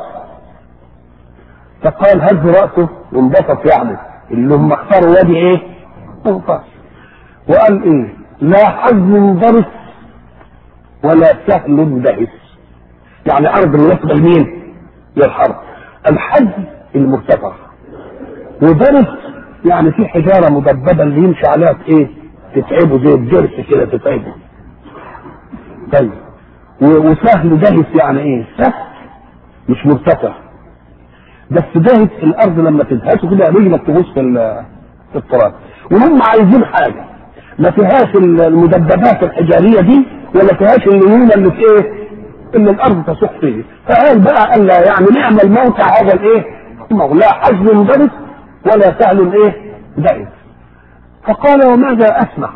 فقال هز رأسه وانبسط يعني اللي هم اختاروا وادي ايه؟ أوتاس وقال ايه؟ لا حزن ضرس ولا سهل دهس يعني ارض مناسبه لمين؟ للحرب الحج المرتفع ودرس يعني في حجاره مدببه اللي يمشي عليها ايه؟ تتعبه زي الجرس كده تتعبه طيب وسهل دهس يعني ايه؟ سهل مش مرتفع بس دهس الارض لما تدهسه كده رجلك تغوص في في التراب وهم عايزين حاجه ما فيهاش المدببات الحجاريه دي ولا فيهاش الليونه اللي في ايه؟ اللي الارض تسوق فيه فقال بقى قال لا يعني نعمل موقع هذا الايه؟ لا حجم درس ولا سهل ايه؟ دائس فقال وماذا اسمع؟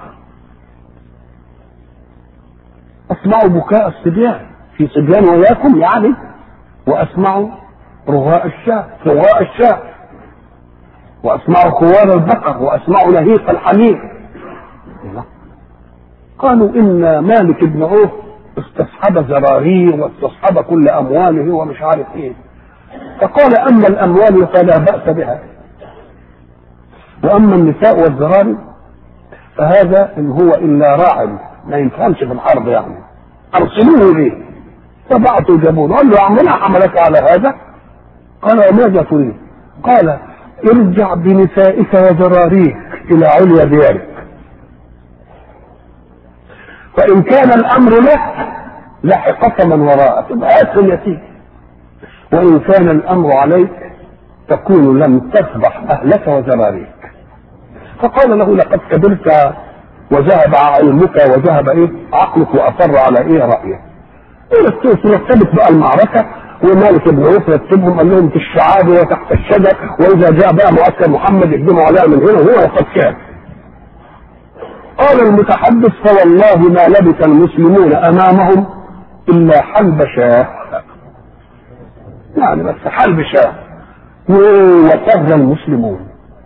اسمع بكاء الصبيان في صبيان وياكم يعني واسمع رغاء الشاة رغاء الشاة واسمع خوار البقر واسمع نهيق الحمير قالوا إن مالك بن عوف استصحب زراريه واستصحب كل أمواله ومش عارف إيه فقال أما الأموال فلا بأس بها وأما النساء والزراري فهذا إن هو إلا راع ما ينفهمش في الحرب يعني أرسلوه ليه فبعثوا جابوه قال له عمنا حملك على هذا قال وماذا تريد قال ارجع بنسائك وزراريك إلى عليا ديارك فإن كان الأمر لك لحقك من وراءك يبقى أدخل يتيم وإن كان الأمر عليك تكون لم تفضح أهلك وزراريك فقال له لقد كبرت وذهب علمك وذهب ايه عقلك واصر على ايه رايك رتبت بقى المعركه ومالك بن عوف رتبهم قال لهم في الشعاب وتحت الشجر واذا جاء بقى معسكر محمد يقدموا عليها من هنا وهو قد كان قال المتحدث فوالله ما لبث المسلمون امامهم الا حلب شاه يعني بس حلب شاه وفر المسلمون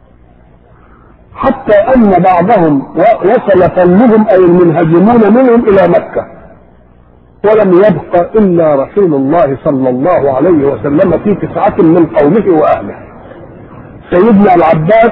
حتى ان بعضهم وصل فلهم اي المنهزمون منهم الى مكه ولم يبق الا رسول الله صلى الله عليه وسلم في تسعه من قومه واهله سيدنا العباس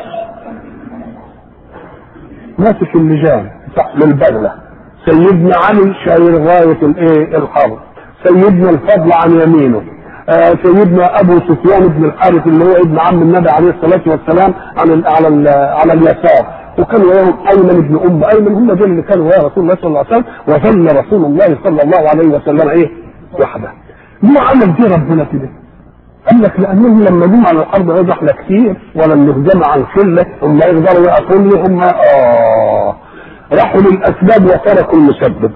ماسك اللجان تحت البغله سيدنا علي شايل غايه الايه الحرب سيدنا الفضل عن يمينه آه سيدنا ابو سفيان بن الحارث اللي هو ابن عم النبي عليه الصلاه والسلام على ال على ال على اليسار وكان وياهم ايمن بن ام ايمن هم دول اللي كانوا ويا رسول الله صلى الله عليه وسلم وظل رسول الله صلى الله عليه وسلم ايه وحده ليه عمل دي ربنا كده؟ قال لك لانهم لما جم على الارض عايز احنا كتير ولم نهجم عن قله هم يقدروا يقفوا لي هم اه راحوا للاسباب وتركوا المسبب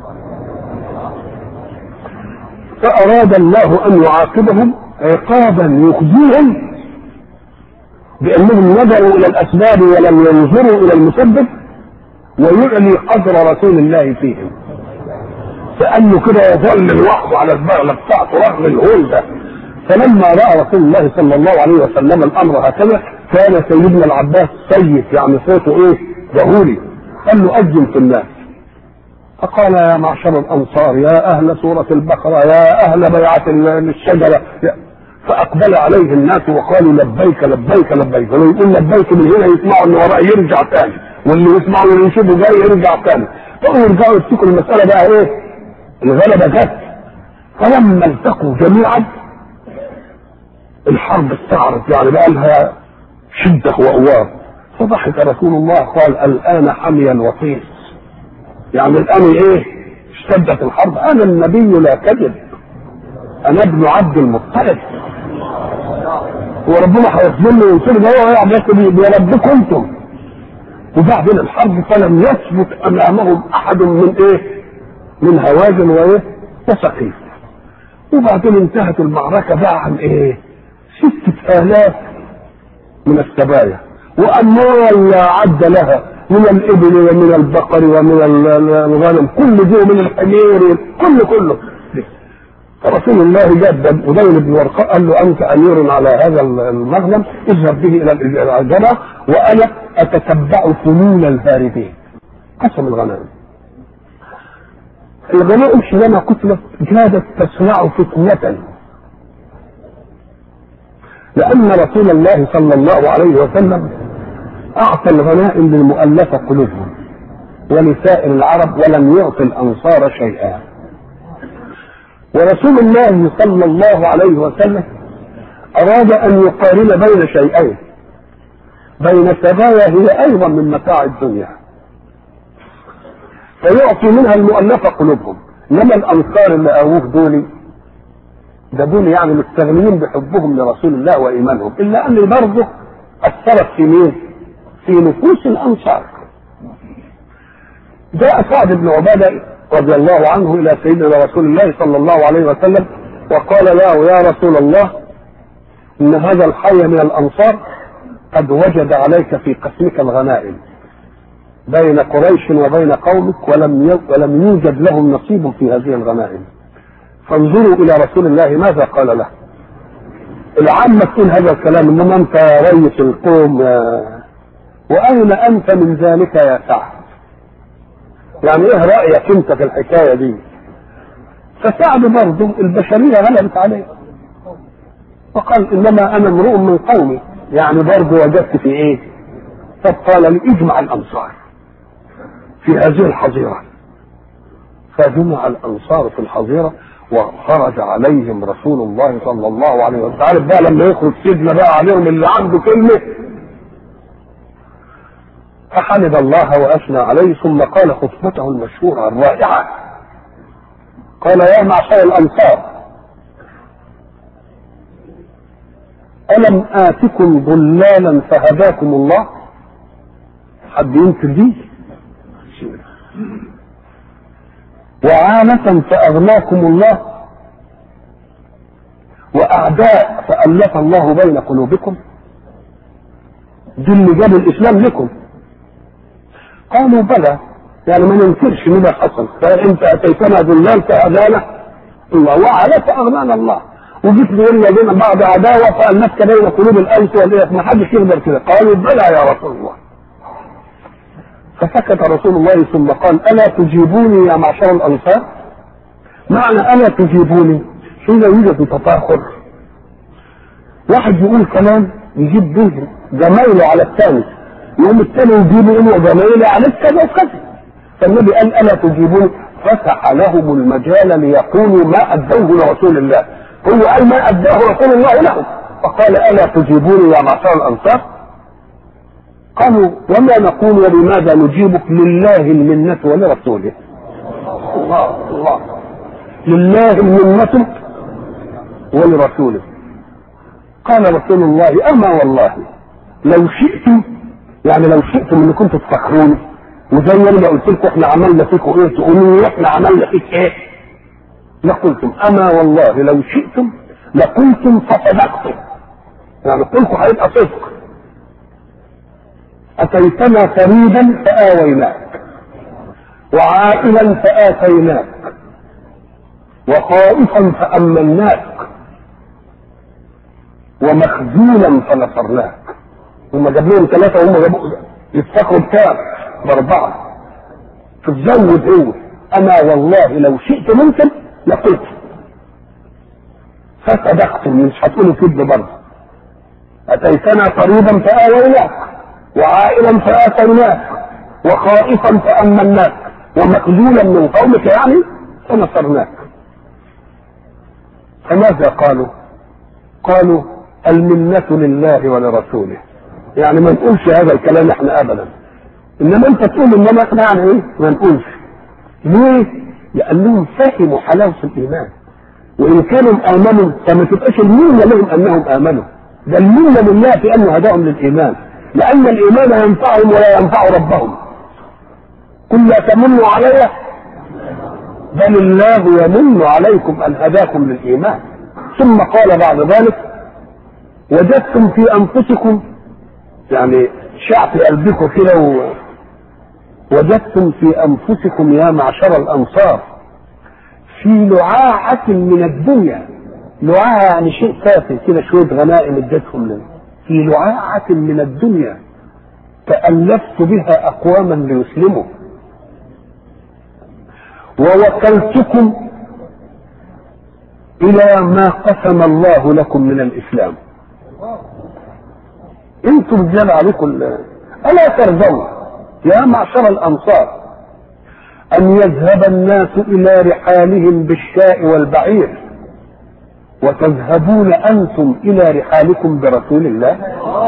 فأراد الله أن يعاقبهم عقابا يخزيهم بأنهم نظروا إلى الأسباب ولم ينظروا إلى المسبب ويعلي قدر رسول الله فيهم فأنه كده يظل لوحده على البغلة بتاعته رغم الهول ده فلما رأى رسول الله صلى الله عليه وسلم الأمر هكذا كان سيدنا العباس سيف يعني صوته إيه ظهوري قال له أجل في الناس فقال يا معشر الانصار يا اهل سوره البقره يا اهل بيعه الشجره فاقبل عليه الناس وقالوا لبيك لبيك لبيك ولو يقول لبيك من هنا يسمعوا ان وراه يرجع تاني واللي يسمعوا اللي يشوفوا جاي يرجع تاني فقالوا يرجعوا يفتكروا المساله بقى ايه؟ الغلبه جت فلما التقوا جميعا الحرب استعرت يعني بقى لها شده وقوار فضحك رسول الله قال الان حمي الوطيس يعني الان ايه اشتدت الحرب انا النبي لا كذب انا ابن عبد المطلب وربنا هيخذلني وينصرني هو يعني يا ربكم انتم وبعدين الحرب فلم يثبت امامهم احد من ايه من هوازن وايه وسقيف وبعدين انتهت المعركه بقى عن ايه ستة آلاف من السبايا وأموال لا عد لها من الابل ومن البقر ومن الغنم كل ذي من الحمير كل كله فرسول الله جاب أدين بن ورقاء قال له أنت أمير على هذا المغنم اذهب به إلى الجبهة وأنا أتتبع فنون الهاربين قسم الغنائم الغنائم حينما قتلت كادت تصنع فتنة لأن رسول الله صلى الله عليه وسلم أعطى الغنائم للمؤلفة قلوبهم ولسائر العرب ولم يعطي الأنصار شيئا ورسول الله صلى الله عليه وسلم أراد أن يقارن بين شيئين بين السبايا هي أيضا من متاع الدنيا فيعطي منها المؤلفة قلوبهم إنما الأنصار اللي أووه دول ده دول يعني مستغنيين بحبهم لرسول الله وإيمانهم إلا أن برضه أثرت في مين؟ في نفوس الانصار جاء سعد بن عباده رضي الله عنه الى سيدنا رسول الله صلى الله عليه وسلم وقال له يا رسول الله ان هذا الحي من الانصار قد وجد عليك في قسمك الغنائم بين قريش وبين قومك ولم ولم يوجد لهم نصيب في هذه الغنائم فانظروا الى رسول الله ماذا قال له العامة تقول هذا الكلام انما انت رئيس القوم واين انت من ذلك يا سعد يعني ايه رايك انت في الحكايه دي فسعد برضه البشريه غلبت عليه فقال انما انا امرؤ من قومي يعني برضه وجدت في ايه فقال لي اجمع الانصار في هذه الحظيره فجمع الانصار في الحظيره وخرج عليهم رسول الله صلى الله عليه وسلم عارف بقى لما يخرج سيدنا بقى عليهم اللي عنده كلمه فحمد الله واثنى عليه ثم قال خطبته المشهوره الرائعه قال يا معشر الانصار الم اتكم ضلالا فهداكم الله حد ينكر دي وعانة فأغناكم الله وأعداء فألف الله بين قلوبكم دي اللي جاب الإسلام لكم قالوا بلى يعني ما ننكرش ان ده حصل فانت اتيتنا ذلال فاذانا الله وعلى فاغنانا الله وجيت تقول لنا بعد عداوه فالنفك بين قلوب الانس والايه ما حدش يقدر كده قالوا بلى يا رسول الله فسكت رسول الله ثم قال الا تجيبوني يا معشر الانصار معنى الا تجيبوني حين يوجد تفاخر واحد يقول كلام يجيب به زمايله على الثاني يوم الثاني يجيبوا يقولوا زمايلي عليك كذا وكذا فالنبي قال الا تجيبوني فتح لهم المجال ليقولوا ما ادوه لرسول الله هو قال ما اداه رسول الله لهم فقال الا تجيبوني يا معشر الانصار قالوا وما نقول ولماذا نجيبك لله المنة ولرسوله الله الله لله المنة ولرسوله قال رسول الله اما والله لو شئتم يعني لو شئتم ان كنتم تفكروني وزي ما انا قلت لكم احنا عملنا فيكم ايه تقولوا احنا عملنا فيك ايه لقلتم اما والله لو شئتم لقلتم فصدقتم يعني قلتم هيبقى صدق اتيتنا فريدا فاويناك وعائلا فاتيناك وخائفا فامناك ومخذولا فنصرناك هم جاب لهم ثلاثه وهم جابوا يفتكروا بكام باربعه تتزود هو اما والله لو شئت منكم لقلت فصدقتم مش هتقولوا كذب برضه اتيتنا قريبا فاويناك وعائلا فاتيناك وخائفا فامناك ومخذولا من قومك يعني فنصرناك فماذا قالوا قالوا المنة لله ولرسوله يعني ما نقولش هذا الكلام احنا ابدا انما انت تقول انما احنا يعني ايه ما نقولش ليه لانهم فهموا حلاوه الايمان وان كانوا امنوا فما تبقاش المنه لهم انهم امنوا ده المنه لله في انه هداهم للايمان لان الايمان ينفعهم ولا ينفع ربهم قل لا تمنوا علي بل الله يمن عليكم ان هداكم للايمان ثم قال بعد ذلك وجدتم في انفسكم يعني شعب قلبكم كده و... وجدتم في انفسكم يا معشر الانصار في لعاعة من الدنيا لعاعة يعني شيء تافه كده شوية غنائم اديتهم لنا في لعاعة من الدنيا تألفت بها أقواما ليسلموا ووكلتكم إلى ما قسم الله لكم من الإسلام انتم رجال عليكم الا ترضون يا معشر الانصار ان يذهب الناس الى رحالهم بالشاء والبعير وتذهبون انتم الى رحالكم برسول الله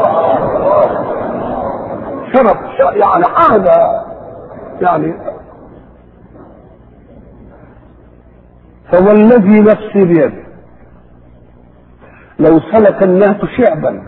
شرف يعني هذا يعني فوالذي نفسي بيده لو سلك الناس شعبا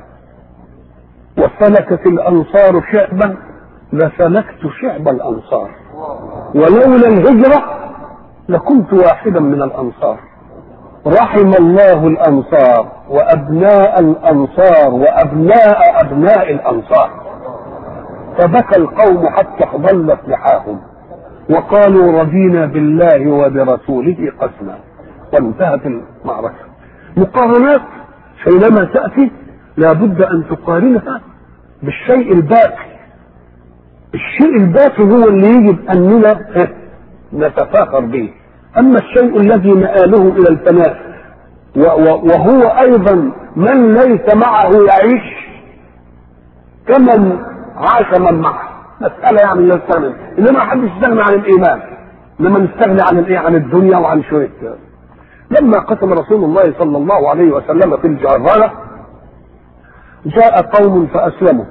وسلكت الانصار شعبا لسلكت شعب الانصار ولولا الهجره لكنت واحدا من الانصار رحم الله الانصار وابناء الانصار وابناء ابناء الانصار فبكى القوم حتى ضلت لحاهم وقالوا رضينا بالله وبرسوله قسما وانتهت المعركه مقارنات حينما تاتي لابد ان تقارنها بالشيء الباقي الشيء الباقي هو اللي يجب اننا نتفاخر به اما الشيء الذي مآله الى الفناء وهو ايضا من ليس معه يعيش كمن عاش من معه مسألة يعني يستغني انما حدش يستغني عن الايمان انما نستغني عن الايه عن الدنيا وعن شوية لما قسم رسول الله صلى الله عليه وسلم في الجرارة جاء قوم فاسلموا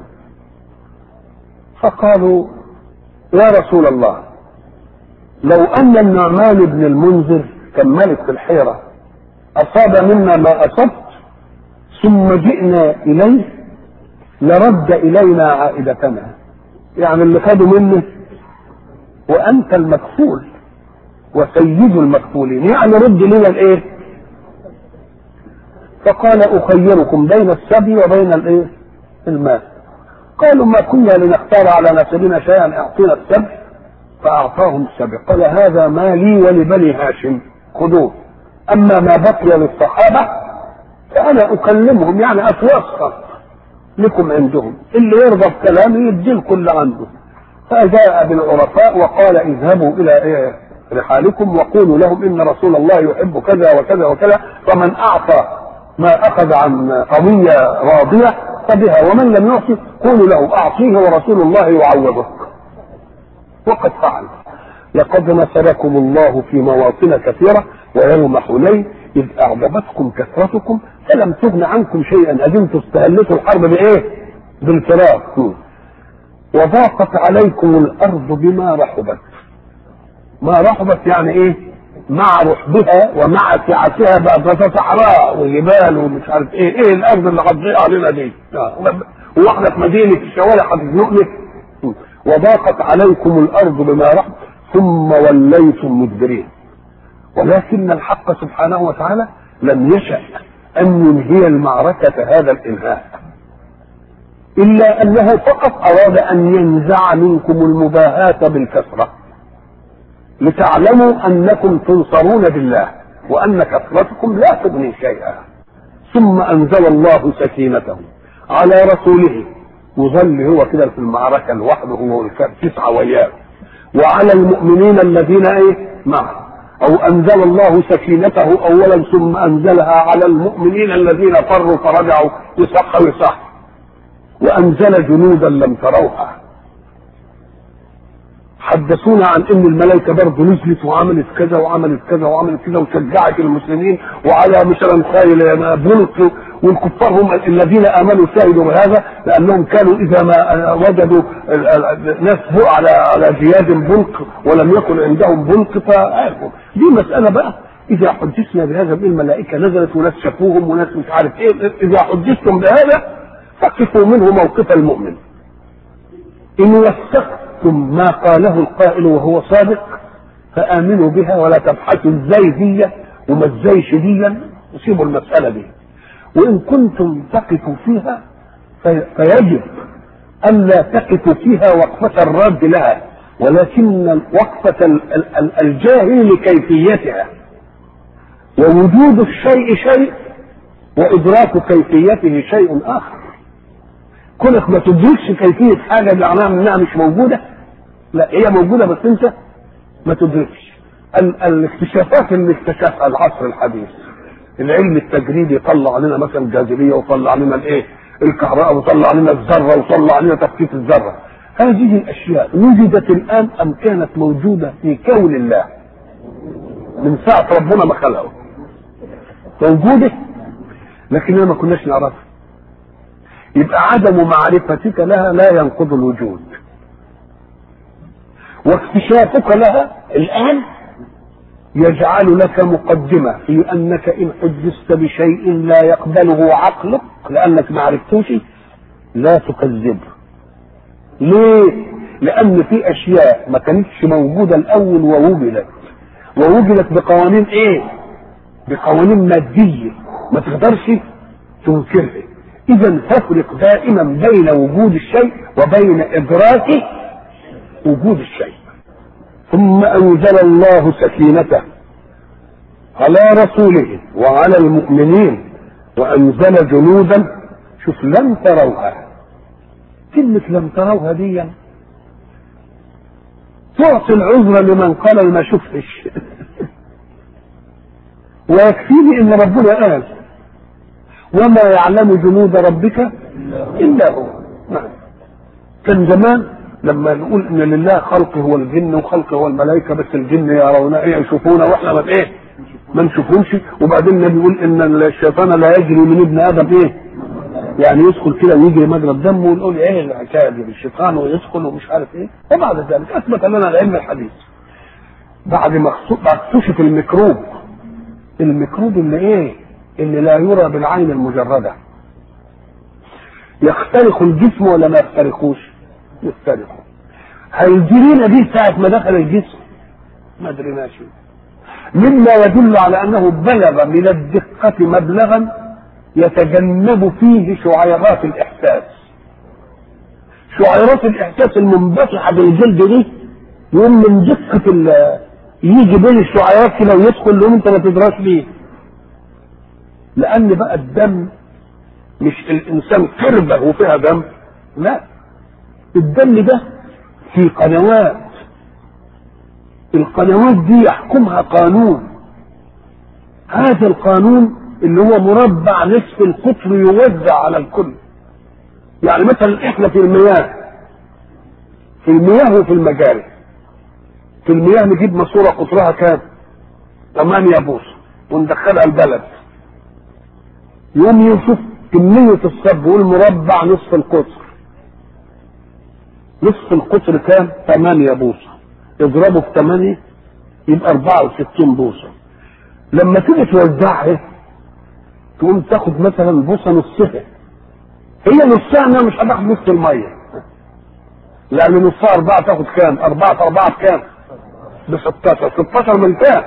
فقالوا يا رسول الله لو ان النعمان بن المنذر كان ملك في الحيرة اصاب منا ما اصبت ثم جئنا اليه لرد الينا عائدتنا يعني اللي خدوا منه وانت المكفول وسيد المكفولين يعني رد لنا الايه فقال اخيركم بين السبي وبين الايه المال قالوا ما كنا لنختار على نفسنا شيئا اعطينا السبي فاعطاهم السبي قال هذا ما لي ولبني هاشم خذوه اما ما بقي للصحابه فانا اكلمهم يعني اتوسط لكم عندهم اللي يرضى بكلامي يدي الكل عنده فجاء بالعرفاء وقال اذهبوا الى إيه رحالكم وقولوا لهم ان رسول الله يحب كذا وكذا وكذا فمن اعطى ما اخذ عن قضيه راضيه فبها ومن لم يعطي قولوا له اعطيه ورسول الله يعوضك وقد فعل لقد نصركم الله في مواطن كثيره ويوم حنين اذ اعجبتكم كثرتكم فلم تغن عنكم شيئا اذنتم استهلتوا الحرب بايه؟ بالفراق وضاقت عليكم الارض بما رحبت ما رحبت يعني ايه؟ مع رحبها ومع سعتها بقى صحراء وجبال ومش عارف ايه ايه الارض اللي هتضيع علينا دي واحنا في مدينه الشوارع هتزنقنا وضاقت عليكم الارض بما رحبت ثم وليتم مدبرين ولكن الحق سبحانه وتعالى لم يشأ أن ينهي المعركة هذا الإنهاء إلا أنه فقط أراد أن ينزع منكم المباهاة بالكثرة لتعلموا أنكم تنصرون بالله وأن كثرتكم لا تغني شيئا ثم أنزل الله سكينته على رسوله يظل هو كده في المعركة لوحده هو تسعة وياه وعلى المؤمنين الذين ايه معه او انزل الله سكينته اولا ثم انزلها على المؤمنين الذين فروا فرجعوا يصح ويصح وانزل جنودا لم تروها حدثونا عن ان الملائكه برضه نزلت وعملت كذا وعملت كذا وعملت كذا وشجعت المسلمين وعلى مثلا خيل بلق والكفار هم الذين امنوا شهدوا بهذا لانهم كانوا اذا ما وجدوا ناس على على زياد بلق ولم يكن عندهم بلق فعرفوا دي مساله بقى اذا حدثنا بهذا الملائكه نزلت وناس شافوهم وناس مش عارف ايه اذا حدثتم بهذا فقفوا منه موقف المؤمن ان وثقتم ما قاله القائل وهو صادق فامنوا بها ولا تبحثوا ازاي دي وما ازاي ديا وسيبوا المساله دي وإن كنتم تقفوا فيها فيجب ألا تقفوا فيها وقفة الرد لها ولكن وقفة الجاهل لكيفيتها ووجود الشيء شيء وإدراك كيفيته شيء آخر كونك ما تدركش كيفية حاجة معناها إنها مش موجودة لا هي موجودة بس أنت ما تدركش الاكتشافات اللي اكتشفها العصر الحديث العلم التجريبي طلع لنا مثلا الجاذبيه وطلع لنا الايه الكهرباء وطلع لنا الذره وطلع لنا تفكيك الذره هذه الاشياء وجدت الان ام كانت موجوده في كون الله من ساعه ربنا ما خلقه موجوده لكننا ما كناش نعرفها يبقى عدم معرفتك لها لا ينقض الوجود واكتشافك لها الان يجعل لك مقدمة في أنك إن حدثت بشيء لا يقبله عقلك لأنك ما عرفتوش لا تكذبه. ليه؟ لأن في أشياء ما كانتش موجودة الأول ووجدت. ووجدت بقوانين إيه؟ بقوانين مادية ما تقدرش تنكرها. إذا تفرق دائما بين وجود الشيء وبين إدراك وجود الشيء. ثم أنزل الله سكينته على رسوله وعلى المؤمنين وأنزل جنودا شوف لم تروها كلمة لم تروها دي تعطي العذر لمن قال ما شفتش ويكفيني ان ربنا قال وما يعلم جنود ربك الا هو نعم كان زمان لما نقول ان لله خلق هو الجن وخلق هو الملائكه بس الجن يرون ايه يشوفونا واحنا ما ايه ما نشوفهمش وبعدين النبي يقول ان الشيطان لا يجري من ابن ادم ايه يعني يدخل كده ويجري مجرى الدم ونقول ايه الحكايه دي الشيطان ويدخل ومش عارف ايه وبعد ذلك اثبت لنا العلم الحديث بعد ما اكتشف الميكروب الميكروب اللي ايه اللي لا يرى بالعين المجرده يخترق الجسم ولا ما يخترقوش يخترقه هيجرينا دي ساعة ما دخل الجسم ما ادريناش مما يدل على انه بلغ من الدقة مبلغا يتجنب فيه شعيرات الاحساس شعيرات الاحساس المنبثقة بالجلد دي يقوم من دقة يجي بين الشعيرات كده ويدخل لهم انت ما تدراش ليه لان بقى الدم مش الانسان كربه وفيها دم لا الدم ده في قنوات القنوات دي يحكمها قانون هذا القانون اللي هو مربع نصف القطر يوزع على الكل يعني مثلا احنا في المياه في المياه وفي المجاري في المياه نجيب ماسوره قطرها كام 8 بوصه وندخلها البلد يوم يشوف كمية الصب والمربع نصف القطر نصف القطر كام؟ 8 بوصة اضربه في 8 يبقى 64 بوصة لما تيجي توزعها تقوم تاخد مثلا بوصة نصها هي نصها انها مش هتاخد نص المية لأن نصها أربعة تاخد كام؟ أربعة في أربعة بكام؟ ب 16 16 من كام؟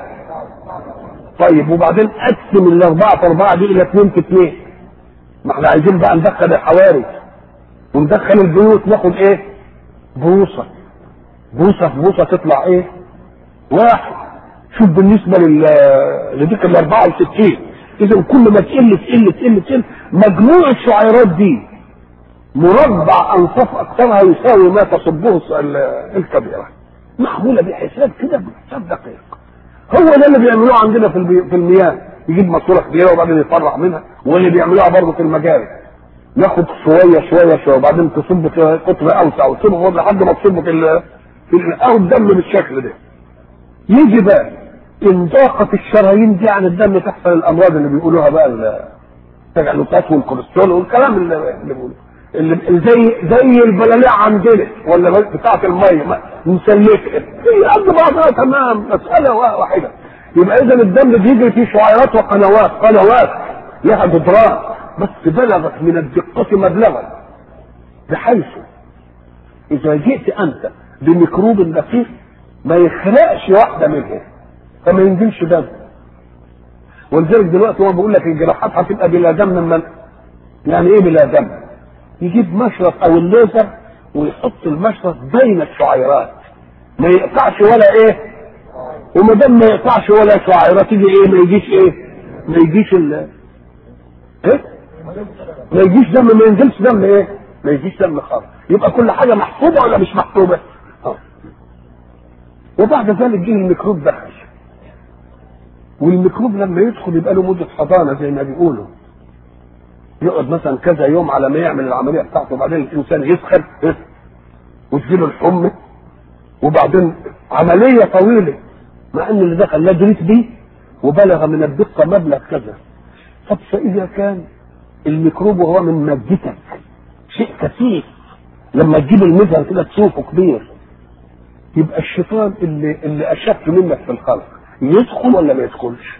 طيب وبعدين أقسم الأربعة في أربعة دي إلى اثنين في اثنين ما احنا عايزين بقى ندخل الحواري وندخل البيوت ناخد ايه بوصة بوصة في بوصة تطلع ايه واحد شوف بالنسبة لل لديك ال 64 اذا كل ما تقل تقل تقل تقل مجموع الشعيرات دي مربع انصاف اكثرها يساوي ما تصبه الكبيرة معمولة بحساب كده بحساب دقيق هو ده اللي بيعملوه عندنا في في المياه يجيب ماسوره كبيره وبعدين يفرع منها واللي بيعملوها برضه في المجاري ياخد شويه شويه شويه وبعدين تصب في قطر اوسع وتصب لحد ما تصب في ال في او الدم بالشكل ده يجي بقى ان ضاقت الشرايين دي عن الدم تحصل الامراض اللي بيقولوها بقى التجلطات والكوليسترول والكلام اللي اللي بيقولوه اللي زي زي البلاليع عندنا ولا بتاعه الميه مسلكه هي قد بعضها تمام مساله واحده يبقى اذا الدم بيجري فيه شعيرات وقنوات قنوات لها جدران بس بلغت من الدقة مبلغا بحيث إذا جئت أنت بميكروب دقيق ما يخرقش واحدة منهم فما ينزلش دم ولذلك دلوقتي هو بيقول لك الجراحات هتبقى بلا دم من يعني ايه بلا دم؟ يجيب مشرط او الليزر ويحط المشرط بين الشعيرات ما يقطعش ولا ايه وما دام ما يقطعش ولا شعيرات تيجي ايه ما يجيش ايه ما يجيش ال ايه ما يجيش دم ما ينزلش دم ايه ما يجيش دم خالص يبقى كل حاجه محسوبه ولا مش محسوبه اه وبعد ذلك جه الميكروب دخل والميكروب لما يدخل يبقى له مده حضانه زي ما بيقولوا يقعد مثلا كذا يوم على ما يعمل العمليه بتاعته وبعدين الانسان يسخن وتجيله الحمى وبعدين عمليه طويله مع ان اللي دخل لا دريت بيه وبلغ من الدقه مبلغ كذا طب فاذا كان الميكروب وهو من مادتك شيء كثيف لما تجيب المظهر كده تشوفه كبير يبقى الشيطان اللي اللي اشد منك في الخلق يدخل ولا ما يدخلش؟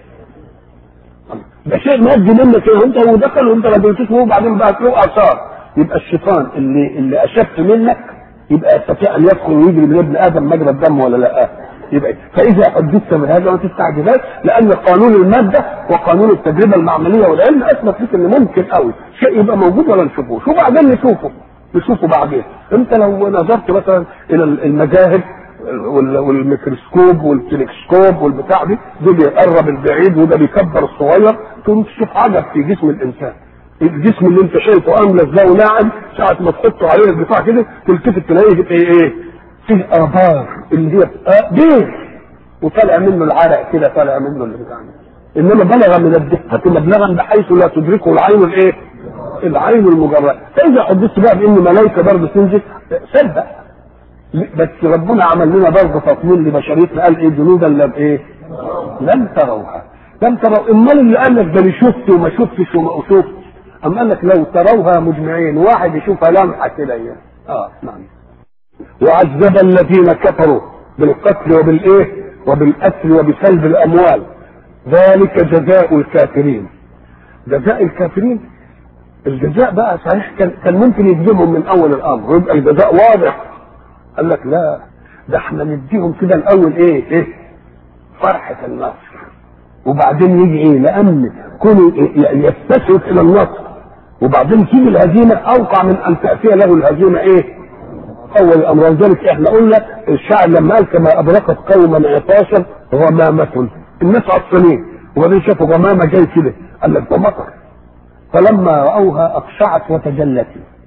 ده شيء مادي منك كده انت هو دخل وانت ما دريتوش وبعدين بقى له اثار يبقى الشيطان اللي اللي اشد منك يبقى يستطيع ان يدخل ويجري من ابن ادم مجرى الدم ولا لا؟ يبقى فاذا حدثت من هذا ما تستعجباش لان قانون الماده وقانون التجربه المعمليه والعلم اثبت لك ان ممكن قوي شيء يبقى موجود ولا نشوفوش وبعدين نشوفه نشوفه بعدين انت لو نظرت مثلا الى المجاهد والميكروسكوب والتلسكوب والبتاع دي ده بيقرب البعيد وده بيكبر الصغير تقوم تشوف عجب في جسم الانسان الجسم اللي انت شايفه املس ده وناعم ساعه ما تحطه عليه البتاع كده تلتفت تلاقيه ايه ايه فيه ابار اللي هي بير وطالع منه العرق كده طالع منه اللي بتاع انما بلغ من الدقه مبلغا بحيث لا تدركه العين الايه؟ العين المجرده فاذا حدثت بقى بان ملائكه برضه تنزل صدق بس ربنا عمل لنا برضه تطويل لبشريتنا قال ايه جنودا لم ايه؟ لم تروها لم تروا امال اللي قال لك ده اللي شفت وما شفتش وما شفت اما قال لك لو تروها مجمعين واحد يشوفها لمحه كده يعني اه نعم وعذب الذين كفروا بالقتل وبالايه وبالاسر وبسلب الاموال ذلك جزاء الكافرين جزاء الكافرين الجزاء بقى صحيح كان كان ممكن يجيبهم من اول الامر ويبقى الجزاء واضح قال لك لا ده احنا نديهم كده الاول ايه ايه فرحه النصر وبعدين يجي ايه لان كونه يستشرف الى النصر وبعدين تيجي الهزيمه اوقع من ان تاتي له الهزيمه ايه اول الامر ولذلك احنا قلنا الشاعر لما قال كما ابرقت قوما عطاشا غمامه الناس عطشانين وبعدين شافوا غمامه جاي كده قال لك ده مطر فلما راوها اقشعت وتجلت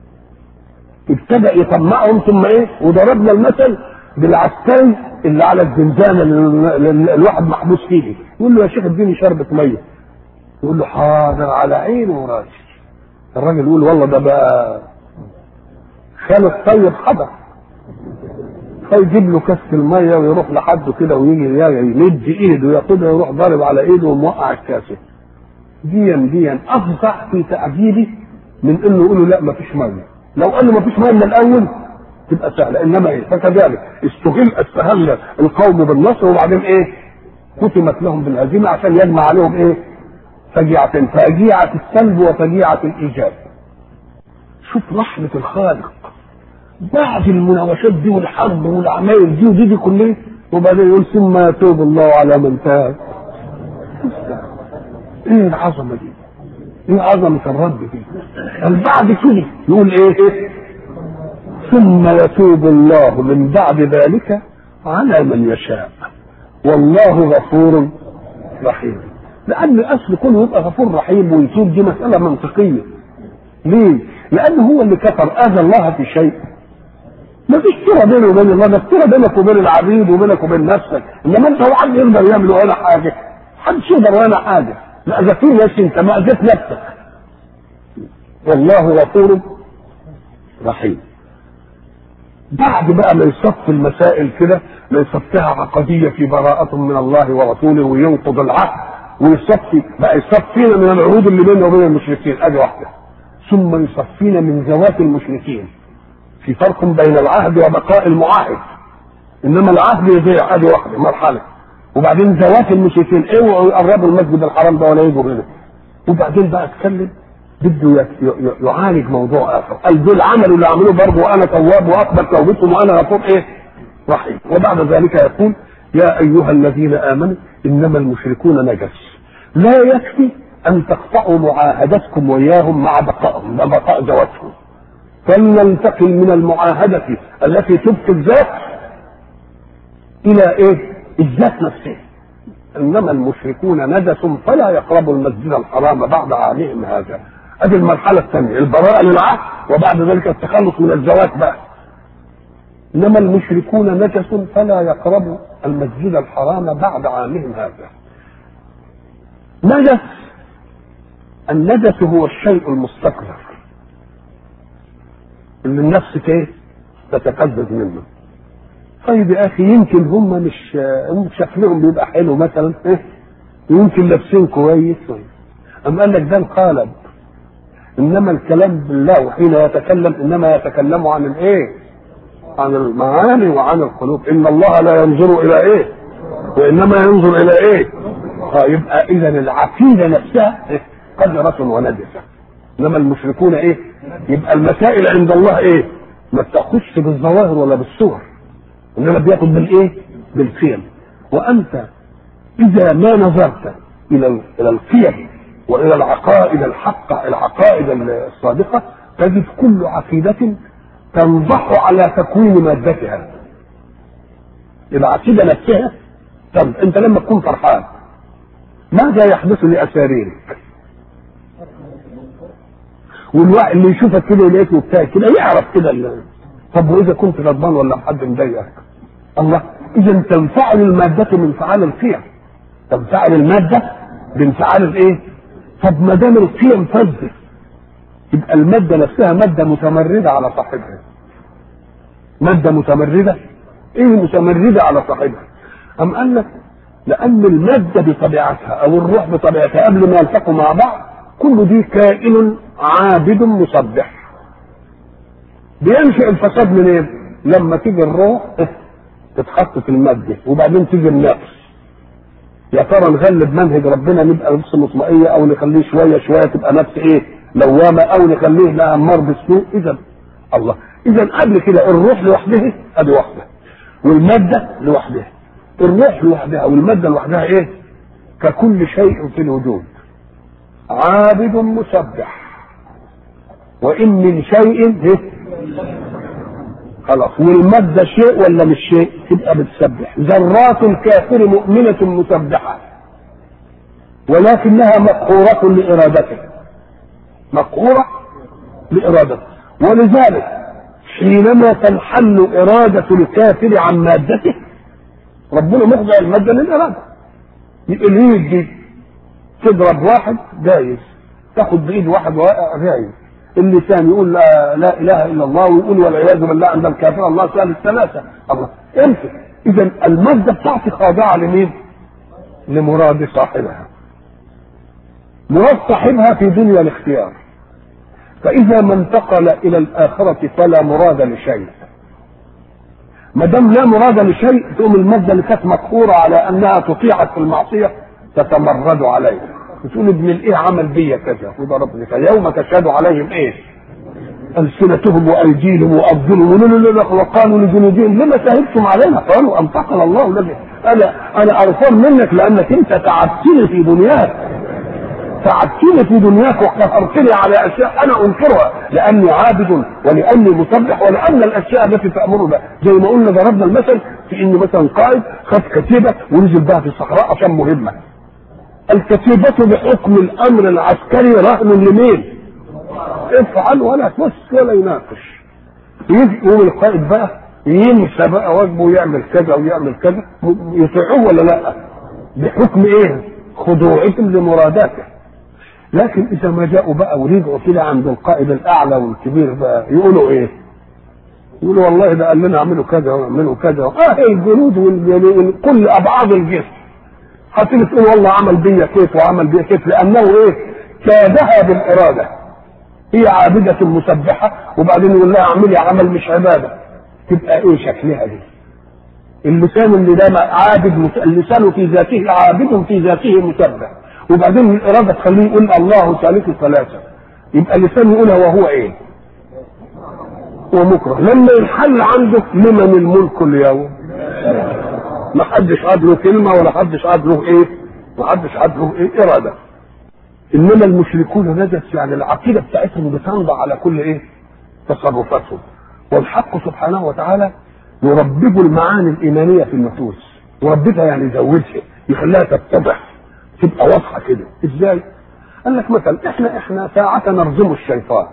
ابتدا يطمعهم ثم ايه وضربنا المثل بالعسكري اللي على الزنزانه اللي الواحد محبوس فيه يقول له يا شيخ اديني شربة ميه يقول له حاضر على عيني وراسي الراجل يقول والله ده بقى خالد طيب حضر فيجيب له كاس الميه ويروح لحده كده ويجي يمد ايده ياخدها ويروح ضارب على ايده وموقع الكاسه ديا ديا افظع في تعجيبي من انه يقول له لا مفيش ميه لو قال له مفيش ميه من الاول تبقى سهله انما ايه فكذلك استغل استهل القوم بالنصر وبعدين ايه ختمت لهم بالهزيمه عشان يجمع عليهم ايه فجيعتين فجيعه السلب وفجيعه الايجاب شوف رحمه الخالق بعد المناوشات دي والحرب والعمايل دي ودي دي كلها وبعدين يقول ثم يتوب الله على من تاب ايه العظمه دي ايه عظمه الرب دي قال بعد كده يقول ايه ثم يتوب الله من بعد ذلك على من يشاء والله غفور رحيم لان الاصل كله يبقى غفور رحيم ويتوب دي مساله منطقيه ليه؟ لان هو اللي كفر اذى الله في شيء ما فيش صوره بينه وبين الله ده الصوره بينك وبين العبيد وبينك وبين نفسك انما انت هو حد يقدر يعمل ولا حاجه محدش يقدر ولا حاجه لا اذا في ناس انت ما اذيت نفسك والله غفور رحيم بعد بقى ما يصف المسائل كده ما يصفها عقدية في براءة من الله ورسوله وينقض العهد ويصفي بقى يصفينا من العهود اللي بيننا وبين المشركين ادي واحدة ثم يصفينا من ذوات المشركين في فرق بين العهد وبقاء المعاهد انما العهد يضيع ادي واحدة مرحلة وبعدين ذوات المشركين اوعوا يقربوا المسجد الحرام ده ولا يجوا هنا وبعدين بقى اتكلم بده يعالج موضوع اخر قال دول عملوا اللي عملوه برضه وانا تواب واقبل توبتهم وانا غفور ايه رحيم وبعد ذلك يقول يا ايها الذين امنوا انما المشركون نجس لا يكفي ان تقطعوا معاهدتكم وياهم مع بقائهم بقاء ذواتهم فلننتقل من المعاهدة التي تبقي الذات إلى إيه؟ الذات نفسها إنما المشركون نجس فلا يقربوا المسجد الحرام بعد عامهم هذا ادي المرحله الثانيه البراءه للعهد وبعد ذلك التخلص من الزواج بقى انما المشركون نجس فلا يقربوا المسجد الحرام بعد عامهم هذا نجس النجس هو الشيء المستقذر اللي النفس ايه تتقزز منه طيب يا اخي يمكن هم مش هم شكلهم بيبقى حلو مثلا ايه يمكن لابسين كويس أم قال لك ده القالب انما الكلام بالله حين يتكلم انما يتكلم عن الايه عن المعاني وعن القلوب ان الله لا ينظر الى ايه وانما ينظر الى ايه اه يبقى اذا العقيده نفسها قذرة ونجسة انما المشركون ايه يبقى المسائل عند الله ايه ما بتاخذش بالظواهر ولا بالصور انما بياخد بالايه بالقيم وانت اذا ما نظرت الى الى القيم والى العقائد الحقه العقائد الصادقه تجد كل عقيده تنضح على تكوين مادتها العقيده نفسها طب انت لما تكون فرحان ماذا يحدث لاساريرك والواحد اللي يشوفك كده يلاقيك وبتاع كده يعرف كده طب واذا كنت غضبان ولا حد مضايقك الله اذا تنفعل الماده من انفعال القيم تنفعل الماده بانفعال الايه طب ما دام القيم فزه يبقى الماده نفسها ماده متمرده على صاحبها ماده متمرده ايه متمرده على صاحبها ام قال لك لان الماده بطبيعتها او الروح بطبيعتها قبل ما يلتقوا مع بعض كل دي كائن عابد مسبح بينشئ الفساد منين؟ لما تيجي الروح تتحط في الماده وبعدين تيجي النفس يا ترى نغلب منهج ربنا نبقى نفس مطمئنه او نخليه شويه شويه تبقى نفس ايه؟ لوامه او نخليه لا امار بالسوء اذا الله اذا قبل كده الروح لوحدها ادي واحده والماده لوحدها الروح لوحدها والماده لوحدها ايه؟ ككل شيء في الوجود عابد مسبح وان من شيء إيه؟ خلاص والماده شيء ولا مش شيء تبقى بتسبح ذرات الكافر مؤمنه مسبحه ولكنها مقهوره لارادته مقهوره لارادته ولذلك حينما تنحل اراده الكافر عن مادته ربنا مخضع الماده للاراده اليد دي تضرب واحد جايز تاخد بايد واحد واقع جايز اللسان يقول لا, لا اله الا الله ويقول والعياذ بالله عند الكافر الله ثالث ثلاثه الله امسك اذا الماده بتاعتي خاضعه لمين؟ لمراد صاحبها مراد صاحبها في دنيا الاختيار فاذا ما انتقل الى الاخره فلا مراد لشيء ما دام لا مراد لشيء تقوم الماده اللي كانت مقهوره على انها تطيعك في المعصيه تتمرد عليه بتقول ابن الايه عمل بيا كذا وده ربنا فاليوم تشهد عليهم ايه؟ السنتهم وايديهم وارجلهم وقالوا لجنودهم لما شهدتم علينا؟ قالوا انطقنا الله الذي انا انا قرفان منك لانك انت تعبتني في دنياك تعبتني في دنياك وقهرتني على اشياء انا انكرها لاني عابد ولاني مسبح ولان الاشياء التي تامرنا زي ما قلنا ضربنا المثل في ان مثلا قائد خد كتيبه ونزل بها في الصحراء عشان مهمه الكتيبة بحكم الأمر العسكري رهن لمين؟ افعل ولا تبص ولا يناقش. يجي يقوم القائد بقى ينسى بقى واجبه ويعمل كذا ويعمل كذا يطيعوه ولا لا؟ بحكم ايه؟ خضوعهم لمراداته. لكن إذا ما جاءوا بقى ورجعوا كده عند القائد الأعلى والكبير بقى يقولوا إيه؟ يقولوا والله ده قال لنا اعملوا كذا واعملوا كذا اه الجنود وكل ابعاد الجسم هتيجي تقول والله عمل بيا كيف وعمل بيا كيف لانه ايه كادها بالاراده هي عابده مسبحه وبعدين يقول لها اعملي عمل مش عباده تبقى ايه شكلها دي اللسان اللي ده عابد اللسان في ذاته عابد في ذاته مسبح وبعدين الاراده تخليه يقول الله ثالث ثلاثه يبقى اللسان يقولها وهو ايه ومكره لما ينحل عنده لمن الملك اليوم ما حدش عاد له كلمه ولا حدش عاد له ايه ما حدش عاد له ايه اراده انما المشركون نجس يعني العقيده بتاعتهم بتنضع على كل ايه تصرفاتهم والحق سبحانه وتعالى يربب المعاني الايمانيه في النفوس يرببها يعني يزودها يخليها تتضح تبقى واضحه كده ازاي قال لك مثلا احنا احنا ساعة نرجم الشيطان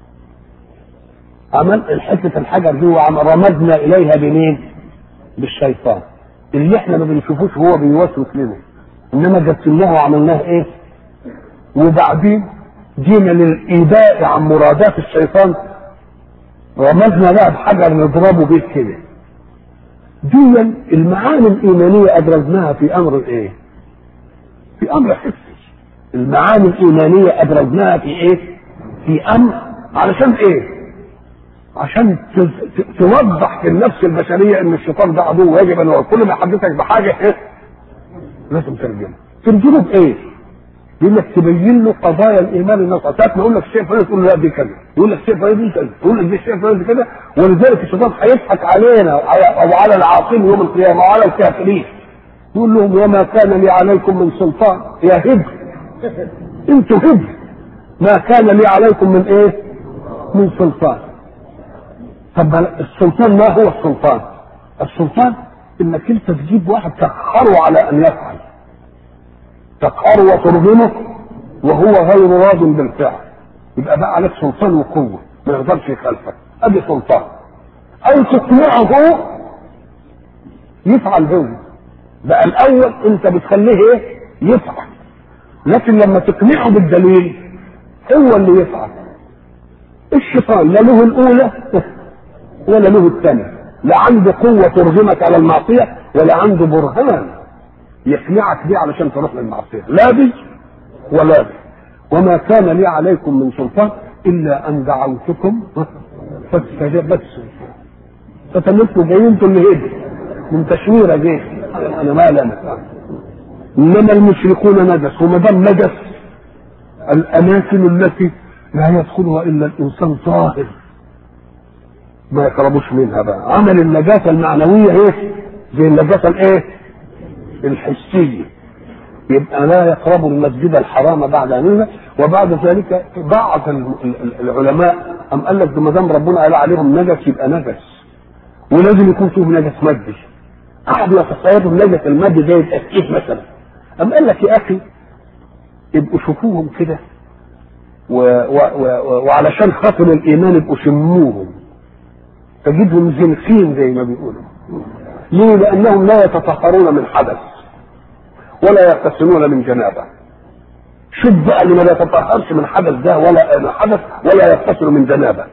عمل حته الحجر دي ورمزنا اليها بمين؟ بالشيطان اللي احنا ما بنشوفوش هو بيوسوس لنا انما جبتناه وعملناه ايه؟ وبعدين جينا للايذاء عن مرادات الشيطان رمزنا بقى بحجر نضربه بيه كده دي المعاني الايمانيه ادرجناها في امر ايه؟ في امر حسي المعاني الايمانيه ادرجناها في ايه؟ في امر علشان ايه؟ عشان توضح في النفس البشريه ان الشيطان ده عدو واجب ان كل ما يحدثك بحاجه ايه؟ لازم ترجمه. ترجمه بايه؟ يقول لك تبين له قضايا الايمان الناس ساعات ما يقول لك الشيء الفلاني تقول له لا دي كذا، يقول لك الشيء الفلاني دي كذا، يقول لك دي الشيء الفلاني دي كذا، ولذلك الشيطان هيضحك علينا او على العاصين يوم القيامه وعلى الكافرين. يقول لهم وما كان لي عليكم من سلطان يا هب انتوا هب ما كان لي عليكم من ايه؟ من سلطان. طب السلطان ما هو السلطان؟ السلطان انك انت تجيب واحد تقهره على ان يفعل تقهره وترغمه وهو غير راض بالفعل يبقى بقى عليك سلطان وقوه ما يقدرش يخالفك ادي سلطان او تقنعه يفعل هو بقى الاول انت بتخليه ايه يفعل لكن لما تقنعه بالدليل هو اللي يفعل الشيطان لا له الاولى ولا له الثانيه لا عنده قوه ترغمك على المعصيه ولا عنده برهان يقنعك بيه علشان تروح للمعصيه لا بي ولا بي وما كان لي عليكم من سلطان الا ان دعوتكم فاستجابت فتمسوا جايين انتوا اللي هدي من تشويره جه انا ما لنا انما المشركون نجس وما دام نجس الاماكن التي لا يدخلها الا الانسان طاهر ما يقربوش منها بقى عمل النجاسه المعنويه ايه زي النجاسه الايه الحسيه يبقى لا يقرب المسجد الحرام بعد منه وبعد ذلك بعض العلماء أم قال لك ما دام ربنا قال عليهم نجس يبقى نجس ولازم يكون فيه نجس مادي قعدوا يتصوروا النجس المادي ده يبقى ايه مثلا أم قال لك يا أخي يبقوا شوفوهم كده و و و وعلشان خاطر الإيمان يبقوا شموهم تجدهم زنخين زي ما بيقولوا ليه؟ لأنهم لا يتطهرون من حدث ولا يغتسلون من جنابه شوف بقى اللي ما يتطهرش من حدث ده ولا من حدث ولا يغتسل من جنابه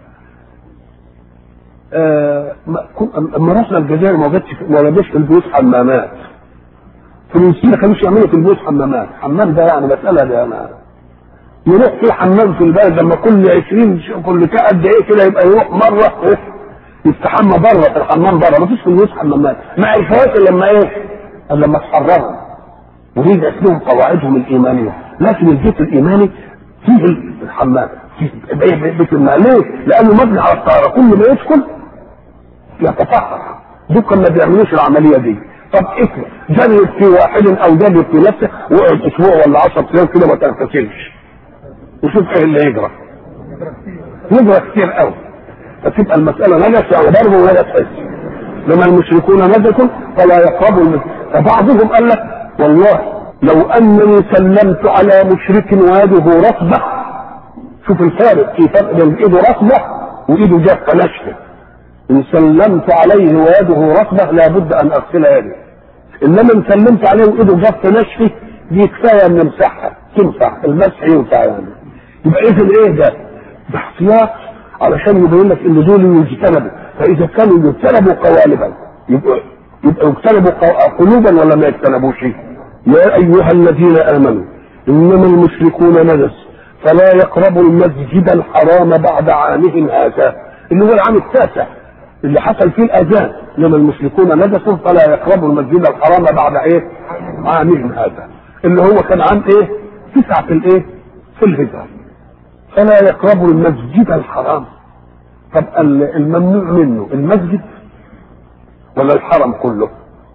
آه اما رحنا الجزائر ما وجدتش ما وجدش في البيوت حمامات في المسجد ما كانوش يعملوا في البيوت حمامات حمام ده يعني مساله ده أنا يروح في حمام في البلد لما كل 20 كل قد ايه كده يبقى يروح مره يستحمى بره في الحمام بره ما فيش في البيوت حمامات ما عرفوهاش الا لما ايه؟ الا لما اتحرروا ودي اسمهم قواعدهم الايمانيه لكن البيت الايماني فيه الحمام فيه بيت الماء ليه؟ لانه مبني على الطهاره كل ما يدخل يتطهر دول ما بيعملوش العمليه دي طب افرض جرب في واحد او جرب في نفسه وقعد اسبوع ولا 10 ايام كده ما تغتسلش وشوف ايه اللي يجرى يجرى كتير قوي فتبقى المساله نجس او ضرب ولا تحس لما المشركون نجسوا فلا يقربوا المسجد فبعضهم قال لك والله لو انني سلمت على مشرك ويده رطبه شوف الفارق في فرق بين ايده رطبه وايده جافه ناشفه ان سلمت عليه ويده رطبه لابد ان اغسل يدي انما ان سلمت عليه وايده جافه ناشفه دي كفايه ان نمسحها تنفع المسح ينفع يعني يبقى اذا ايه ده؟ ده احتياط علشان يبين لك ان دول يجتنبوا فاذا كانوا يجتنبوا قوالبا يبقى يبقى يجتنبوا قلوبا ولا ما يجتنبوش؟ يا ايها الذين امنوا انما المشركون نجس فلا يقربوا المسجد الحرام بعد عامهم هذا اللي هو العام التاسع اللي حصل فيه الاذان انما المشركون نجس فلا يقربوا المسجد الحرام بعد ايه؟ عامهم هذا اللي هو كان عام ايه؟ تسعه في الايه؟ في الهجره فلا يقربوا المسجد الحرام طب الممنوع منه المسجد ولا الحرم كله؟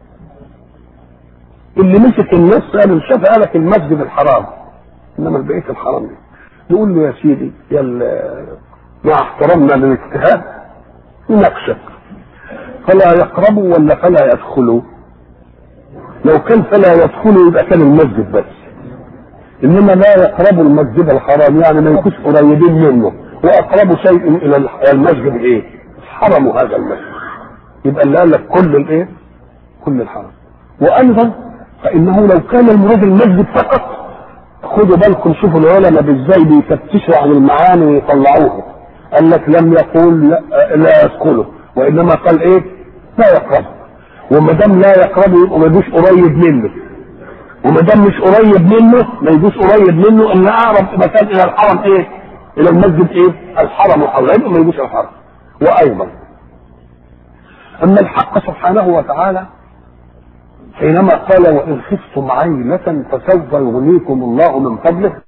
اللي مسك النص قال شاف قالك المسجد الحرام انما بقيه الحرام دي نقول له يا سيدي يا مع احترامنا للاجتهاد نناقشك فلا يقربوا ولا فلا يدخلوا لو كان فلا يدخلوا يبقى كان المسجد بس انما لا يقربوا المسجد الحرام يعني ما يكونش قريبين منه واقرب شيء الى المسجد ايه؟ حرم هذا المسجد يبقى اللي قال لك كل الايه؟ كل الحرم وايضا فانه لو كان المراد المسجد فقط خدوا بالكم شوفوا العلماء ازاي بيفتشوا عن المعاني ويطلعوها قال لك لم يقول لا, لا يدخله وانما قال ايه؟ لا يقرب وما دام لا يقرب يبقى ما يجوش قريب منه وما دام مش قريب منه ما يجوش قريب منه ان اقرب مكان الى الحرم ايه؟ الى المسجد ايه؟ الحرم وحرم يبقى ما يجوش الحرم وايضا اما الحق سبحانه وتعالى حينما قال وان خفتم عيلة فسوف يغنيكم الله من فضله